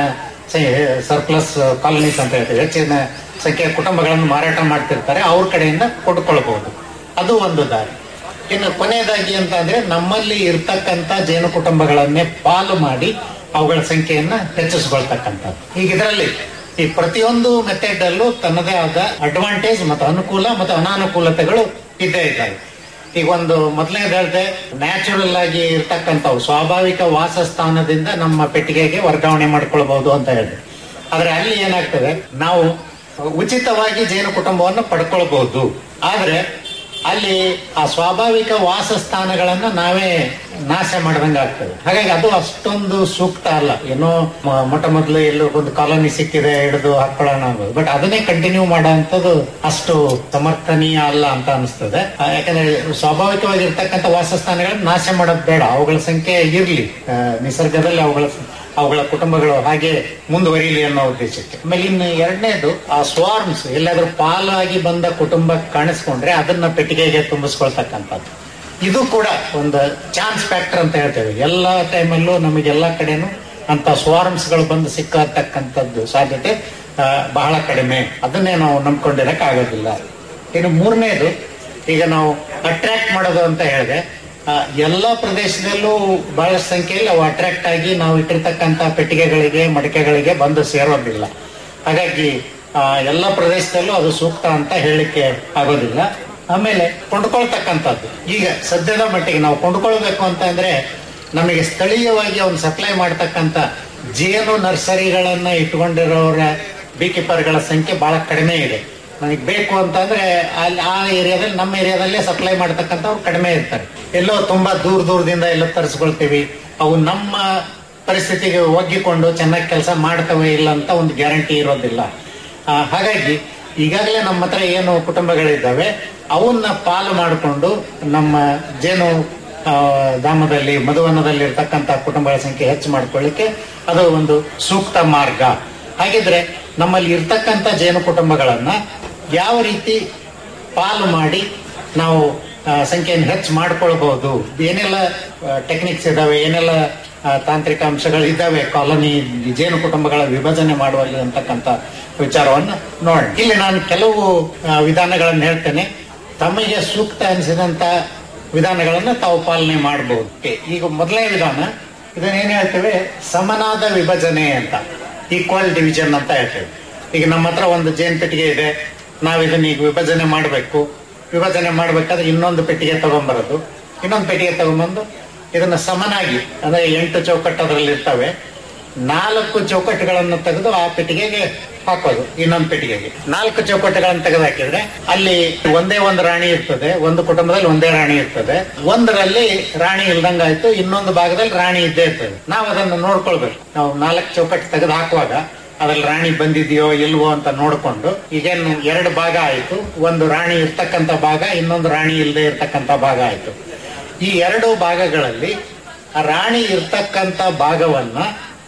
ಸರ್ಪ್ಲಸ್ ಕಾಲನೀಸ್ ಅಂತ ಹೇಳ್ತೀವಿ ಹೆಚ್ಚಿನ ಸಂಖ್ಯೆಯ ಕುಟುಂಬಗಳನ್ನು ಮಾರಾಟ ಮಾಡ್ತಿರ್ತಾರೆ ಅವ್ರ ಕಡೆಯಿಂದ ಕೊಂಡ್ಕೊಳ್ಬಹುದು ಅದು ಒಂದು ದಾರಿ ಇನ್ನು ಕೊನೆಯದಾಗಿ ಅಂತ ಅಂದ್ರೆ ನಮ್ಮಲ್ಲಿ ಇರ್ತಕ್ಕಂಥ ಜೇನು ಕುಟುಂಬಗಳನ್ನೇ ಪಾಲು ಮಾಡಿ ಅವುಗಳ ಸಂಖ್ಯೆಯನ್ನ ಹೆಚ್ಚಿಸ್ಕೊಳ್ತಕ್ಕಂಥದ್ದು ಈಗ ಇದರಲ್ಲಿ ಈ ಪ್ರತಿಯೊಂದು ಮೆಥಡ್ ಅಲ್ಲೂ ತನ್ನದೇ ಆದ ಅಡ್ವಾಂಟೇಜ್ ಮತ್ತು ಅನುಕೂಲ ಮತ್ತು ಅನಾನುಕೂಲತೆಗಳು ಇದ್ದೇ ಇದ್ದಾವೆ ಈಗ ಒಂದು ಮೊದಲನೇದು ಹೇಳಿದೆ ನ್ಯಾಚುರಲ್ ಆಗಿ ಇರ್ತಕ್ಕಂಥವು ಸ್ವಾಭಾವಿಕ ವಾಸಸ್ಥಾನದಿಂದ ನಮ್ಮ ಪೆಟ್ಟಿಗೆಗೆ ವರ್ಗಾವಣೆ ಮಾಡ್ಕೊಳ್ಬಹುದು ಅಂತ ಹೇಳಿದೆ ಆದ್ರೆ ಅಲ್ಲಿ ಏನಾಗ್ತದೆ ನಾವು ಉಚಿತವಾಗಿ ಜೇನು ಕುಟುಂಬವನ್ನು ಪಡ್ಕೊಳ್ಬಹುದು ಆದ್ರೆ ಅಲ್ಲಿ ಆ ಸ್ವಾಭಾವಿಕ ವಾಸಸ್ಥಾನಗಳನ್ನ ನಾವೇ ನಾಶ ಮಾಡ್ದಂಗೆ ಆಗ್ತದೆ ಹಾಗಾಗಿ ಅದು ಅಷ್ಟೊಂದು ಸೂಕ್ತ ಅಲ್ಲ ಏನೋ ಮ- ಮೊಟ್ಟ ಮೊದಲು ಎಲ್ಲೋ ಒಂದು ಕಾಲೋನಿ ಸಿಕ್ಕಿದೆ ಹಿಡಿದು ಹಾಕೊಳ್ಳೋಣ ಅನ್ನೋದು ಬಟ್ ಅದನ್ನೇ ಕಂಟಿನ್ಯೂ ಮಾಡೋಂಥದ್ದು ಅಷ್ಟು ಸಮರ್ಥನೀಯ ಅಲ್ಲ ಅಂತ ಅನಿಸ್ತದೆ ಆ, ಯಾಕಂದ್ರೆ ಸ್ವಾಭಾವಿಕವಾಗಿ ಇರ್ತಕ್ಕಂಥ ವಾಸಸ್ಥಾನಗಳನ್ನ ನಾಶ ಮಾಡೋದು ಬೇಡ ಅವುಗಳ ಸಂಖ್ಯೆ ಇರ್ಲಿ ಆ, ನಿಸರ್ಗದಲ್ಲಿ ಅವುಗಳ ಅವುಗಳ ಕುಟುಂಬಗಳು ಹಾಗೆ ಮುಂದುವರಿಯಲಿ ಅನ್ನೋ ಉದ್ದೇಶಕ್ಕೆ ಆಮೇಲೆ ಇನ್ನು ಎರಡನೇದು ಆ ಸ್ವಾರ್ಮ್ಸ್ ಎಲ್ಲಾದ್ರೂ ಪಾಲಾಗಿ ಬಂದ ಕುಟುಂಬ ಕಾಣಿಸ್ಕೊಂಡ್ರೆ ಅದನ್ನ ಪೆಟ್ಟಿಗೆಗೆ ತುಂಬಿಸ್ಕೊಳ್ತಕ್ಕಂಥದ್ದು ಇದು ಕೂಡ ಒಂದು ಚಾನ್ಸ್ ಫ್ಯಾಕ್ಟರ್ ಅಂತ ಹೇಳ್ತೇವೆ ಎಲ್ಲಾ ಟೈಮಲ್ಲೂ ನಮಗೆ ಎಲ್ಲಾ ಕಡೆನೂ ಅಂತ ಸ್ವಾರ್ಮ್ಸ್ಗಳು ಬಂದು ಸಿಕ್ಕತಕ್ಕಂಥದ್ದು ಸಾಧ್ಯತೆ ಆ, ಬಹಳ ಕಡಿಮೆ ಅದನ್ನೇ ನಾವು ನಂಬ್ಕೊಂಡಿರಕ್ ಆಗೋದಿಲ್ಲ ಇನ್ನು ಮೂರನೇದು ಈಗ ನಾವು ಅಟ್ರಾಕ್ಟ್ ಮಾಡೋದು ಅಂತ ಹೇಳಿದೆ ಆ, ಎಲ್ಲಾ ಪ್ರದೇಶದಲ್ಲೂ ಬಹಳಷ್ಟು ಸಂಖ್ಯೆಯಲ್ಲಿ ಅವು ಅಟ್ರಾಕ್ಟ್ ಆಗಿ ನಾವು ಇಟ್ಟಿರ್ತಕ್ಕಂಥ ಪೆಟ್ಟಿಗೆಗಳಿಗೆ ಮಡಿಕೆಗಳಿಗೆ ಬಂದು ಸೇರೋದಿಲ್ಲ ಹಾಗಾಗಿ ಆ, ಎಲ್ಲ ಪ್ರದೇಶದಲ್ಲೂ ಅದು ಸೂಕ್ತ ಅಂತ ಹೇಳಲಿಕ್ಕೆ ಆಗೋದಿಲ್ಲ ಆಮೇಲೆ ಕೊಂಡ್ಕೊಳ್ತಕ್ಕಂಥದ್ದು ಈಗ ಸದ್ಯದ ಮಟ್ಟಿಗೆ ನಾವು ಕೊಂಡ್ಕೊಳ್ಬೇಕು ಅಂತ ಅಂದ್ರೆ ನಮಗೆ ಸ್ಥಳೀಯವಾಗಿ ಅವ್ನು ಸಪ್ಲೈ ಮಾಡ್ತಕ್ಕಂಥ ಜೇನು ನರ್ಸರಿಗಳನ್ನ ಇಟ್ಕೊಂಡಿರೋರ ಬಿ ಕೀಪರ್ಗಳ ಸಂಖ್ಯೆ ಬಹಳ ಕಡಿಮೆ ಇದೆ ನನಗೆ ಬೇಕು ಅಂತಂದ್ರೆ ಅಲ್ಲಿ ಆ ಏರಿಯಾದಲ್ಲಿ ನಮ್ಮ ಏರಿಯಾದಲ್ಲೇ ಸಪ್ಲೈ ಮಾಡ್ತಕ್ಕಂಥವ್ರು ಕಡಿಮೆ ಇರ್ತಾರೆ ಎಲ್ಲೋ ತುಂಬಾ ದೂರ ದೂರದಿಂದ ಎಲ್ಲ ತರಿಸ್ಕೊಳ್ತೀವಿ ಅವು ನಮ್ಮ ಪರಿಸ್ಥಿತಿಗೆ ಒಗ್ಗಿಕೊಂಡು ಚೆನ್ನಾಗಿ ಕೆಲಸ ಮಾಡ್ತವೆ ಇಲ್ಲ ಅಂತ ಒಂದು ಗ್ಯಾರಂಟಿ ಇರೋದಿಲ್ಲ ಆ, ಹಾಗಾಗಿ ಈಗಾಗಲೇ ನಮ್ಮ ಹತ್ರ ಏನು ಕುಟುಂಬಗಳಿದ್ದಾವೆ ಅವನ್ನ ಪಾಲು ಮಾಡಿಕೊಂಡು ನಮ್ಮ ಜೇನು ಆ, ಧಾಮದಲ್ಲಿ ಮಧುವನದಲ್ಲಿ ಇರ್ತಕ್ಕಂಥ ಕುಟುಂಬಗಳ ಸಂಖ್ಯೆ ಹೆಚ್ಚು ಮಾಡ್ಕೊಳ್ಳಿಕ್ಕೆ ಅದು ಒಂದು ಸೂಕ್ತ ಮಾರ್ಗ ಹಾಗಿದ್ರೆ ನಮ್ಮಲ್ಲಿ ಇರ್ತಕ್ಕಂಥ ಜೇನು ಕುಟುಂಬಗಳನ್ನ ಯಾವ ರೀತಿ ಪಾಲು ಮಾಡಿ ನಾವು ಆ, ಸಂಖ್ಯೆಯನ್ನು ಹೆಚ್ಚು ಮಾಡ್ಕೊಳ್ಬಹುದು ಏನೆಲ್ಲ ಟೆಕ್ನಿಕ್ಸ್ ಇದಾವೆ ಏನೆಲ್ಲ ಆ, ತಾಂತ್ರಿಕ ಅಂಶಗಳು ಇದ್ದಾವೆ ಕಾಲೋನಿ ಜೇನು ಕುಟುಂಬಗಳ ವಿಭಜನೆ ಮಾಡುವಲ್ಲಿ ಅಂತಕ್ಕಂಥ ವಿಚಾರವನ್ನು ನೋಡೋಣ ಇಲ್ಲಿ ನಾನು ಕೆಲವು ಆ, ವಿಧಾನಗಳನ್ನು ಹೇಳ್ತೇನೆ ತಮಗೆ ಸೂಕ್ತ ಅನಿಸಿದಂತ ವಿಧಾನಗಳನ್ನ ತಾವು ಪಾಲನೆ ಮಾಡಬಹುದು ಈಗ ಮೊದಲನೇ ವಿಧಾನ ಇದನ್ನ ಏನ್ ಹೇಳ್ತೇವೆ ಸಮನಾದ ವಿಭಜನೆ ಅಂತ ಈಕ್ವಲ್ ಡಿವಿಷನ್ ಅಂತ ಹೇಳ್ತೇವೆ ಈಗ ನಮ್ಮ ಹತ್ರ ಒಂದು ಜೇನ್ ಪೆಟ್ಟಿಗೆ ಇದೆ ನಾವು ಇದನ್ನ ಈಗ ವಿಭಜನೆ ಮಾಡಬೇಕು ವಿಭಜನೆ ಮಾಡ್ಬೇಕಾದ್ರೆ ಇನ್ನೊಂದು ಪೆಟ್ಟಿಗೆ ತಗೊಂಬರೋದು ಇನ್ನೊಂದು ಪೆಟ್ಟಿಗೆ ತಗೊಂಬಂದು ಇದನ್ನ ಸಮನಾಗಿ ಅಂದ್ರೆ ಎಂಟು ಚೌಕಟ್ಟು ಅದರಲ್ಲಿ ಇರ್ತವೆ ನಾಲ್ಕು ಚೌಕಟ್ಟುಗಳನ್ನು ತೆಗೆದು ಆ ಪೆಟ್ಟಿಗೆಗೆ ಹಾಕೋದು ಇನ್ನೊಂದು ಪೆಟ್ಟಿಗೆಗೆ ನಾಲ್ಕು ಚೌಕಟ್ಟುಗಳನ್ನು ತೆಗೆದು ಹಾಕಿದ್ರೆ ಅಲ್ಲಿ ಒಂದೇ ಒಂದು ರಾಣಿ ಇರ್ತದೆ ಒಂದು ಕುಟುಂಬದಲ್ಲಿ ಒಂದೇ ರಾಣಿ ಇರ್ತದೆ ಒಂದರಲ್ಲಿ ರಾಣಿ ಇಲ್ದಂಗಾಯ್ತು ಇನ್ನೊಂದು ಭಾಗದಲ್ಲಿ ರಾಣಿ ಇದ್ದೇ ಇರ್ತದೆ ನಾವು ಅದನ್ನು ನೋಡ್ಕೊಳ್ಬೇಕು ನಾವು ನಾಲ್ಕು ಚೌಕಟ್ಟು ತೆಗೆದು ಹಾಕುವಾಗ ಅದ್ರಲ್ಲಿ ರಾಣಿ ಬಂದಿದೆಯೋ ಇಲ್ವೋ ಅಂತ ನೋಡ್ಕೊಂಡು ಈಗೇನು ಎರಡು ಭಾಗ ಆಯ್ತು ಒಂದು ರಾಣಿ ಇರ್ತಕ್ಕಂಥ ಭಾಗ ಇನ್ನೊಂದು ರಾಣಿ ಇಲ್ಲದೆ ಇರ್ತಕ್ಕಂಥ ಭಾಗ ಆಯ್ತು ಈ ಎರಡು ಭಾಗಗಳಲ್ಲಿ ಆ ರಾಣಿ ಇರ್ತಕ್ಕಂಥ ಭಾಗವನ್ನ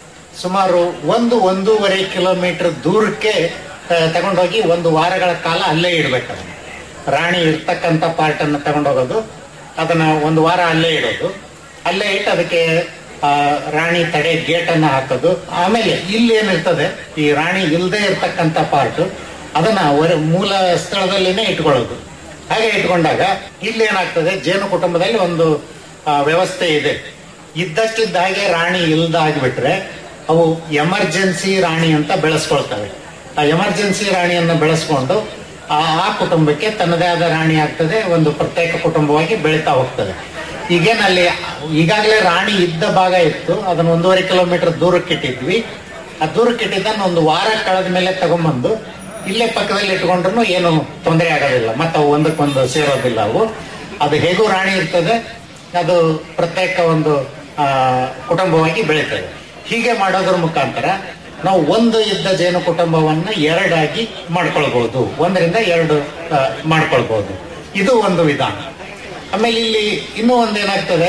ಸುಮಾರು ಒಂದು ಒಂದೂವರೆ ಕಿಲೋಮೀಟರ್ ದೂರಕ್ಕೆ ಆ, ತಗೊಂಡೋಗಿ ಒಂದು ವಾರಗಳ ಕಾಲ ಅಲ್ಲೇ ಇಡ್ಬೇಕು ಅದನ್ನ ರಾಣಿ ಇರ್ತಕ್ಕಂಥ ಪಾರ್ಟ್ ಅನ್ನ ತಗೊಂಡೋಗೋದು ಅದನ್ನ ಒಂದು ವಾರ ಅಲ್ಲೇ ಇಡೋದು ಅಲ್ಲೇ ಇಟ್ಟು ಅದಕ್ಕೆ ಆ ರಾಣಿ ತಡೆ ಗೇಟ್ ಅನ್ನ ಹಾಕೋದು ಆಮೇಲೆ ಇಲ್ಲಿ ಏನಿರ್ತದೆ ಈ ರಾಣಿ ಇಲ್ಲದೆ ಇರ್ತಕ್ಕಂಥ ಪಾರ್ಟ್ ಅದನ್ನ ಹೊರ- ಮೂಲ ಸ್ಥಳದಲ್ಲಿನೇ ಇಟ್ಕೊಳ್ಳೋದು ಹಾಗೆ ಇಟ್ಕೊಂಡಾಗ ಇಲ್ಲಿ ಏನಾಗ್ತದೆ ಜೇನು ಕುಟುಂಬದಲ್ಲಿ ಒಂದು ಆ, ವ್ಯವಸ್ಥೆ ಇದೆ ಇದ್ದಕ್ಕಿದ್ದ ಹಾಗೆ ರಾಣಿ ಇಲ್ದ ಆಗಿಬಿಟ್ರೆ ಅವು ಎಮರ್ಜೆನ್ಸಿ ರಾಣಿ ಅಂತ ಬೆಳೆಸ್ಕೊಳ್ತವೆ ಆ ಎಮರ್ಜೆನ್ಸಿ ರಾಣಿಯನ್ನು ಬೆಳೆಸ್ಕೊಂಡು ಆ ಆ ಕುಟುಂಬಕ್ಕೆ ತನ್ನದೇ ಆದ ರಾಣಿ ಆಗ್ತದೆ ಒಂದು ಪ್ರತ್ಯೇಕ ಕುಟುಂಬವಾಗಿ ಬೆಳೀತಾ ಹೋಗ್ತದೆ ಈಗೇನ್ ಅಲ್ಲಿ ಈಗಾಗಲೇ ರಾಣಿ ಇದ್ದ ಭಾಗ ಇತ್ತು ಅದನ್ನ ಒಂದೂವರೆ ಕಿಲೋಮೀಟರ್ ದೂರಕ್ಕೆ ಇಟ್ಟಿದ್ವಿ ಆ ದೂರಕ್ಕೆ ಇಟ್ಟಿದ್ದನ್ನು ಒಂದು ವಾರ ಕಳೆದ ಮೇಲೆ ತಗೊಂಬಂದು ಇಲ್ಲೇ ಪಕ್ಕದಲ್ಲಿ ಇಟ್ಕೊಂಡ್ರು ಏನು ತೊಂದರೆ ಆಗೋದಿಲ್ಲ ಮತ್ತೆ ಅವು ಒಂದಕ್ಕೊಂದು ಸೇರೋದಿಲ್ಲ ಅವು ಅದು ಹೇಗೂ ರಾಣಿ ಇರ್ತದೆ ಅದು ಪ್ರತ್ಯೇಕ ಒಂದು ಆ, ಕುಟುಂಬವಾಗಿ ಬೆಳೀತದೆ ಹೀಗೆ ಮಾಡೋದ್ರ ಮುಖಾಂತರ ನಾವು ಒಂದು ಇದ್ದ ಜೇನು ಕುಟುಂಬವನ್ನ ಎರಡಾಗಿ ಮಾಡ್ಕೊಳ್ಬಹುದು ಒಂದರಿಂದ ಎರಡು ಆ, ಮಾಡ್ಕೊಳ್ಬಹುದು ಇದು ಒಂದು ವಿಧಾನ ಆಮೇಲೆ ಇಲ್ಲಿ ಇನ್ನೂ ಒಂದು ಏನಾಗ್ತದೆ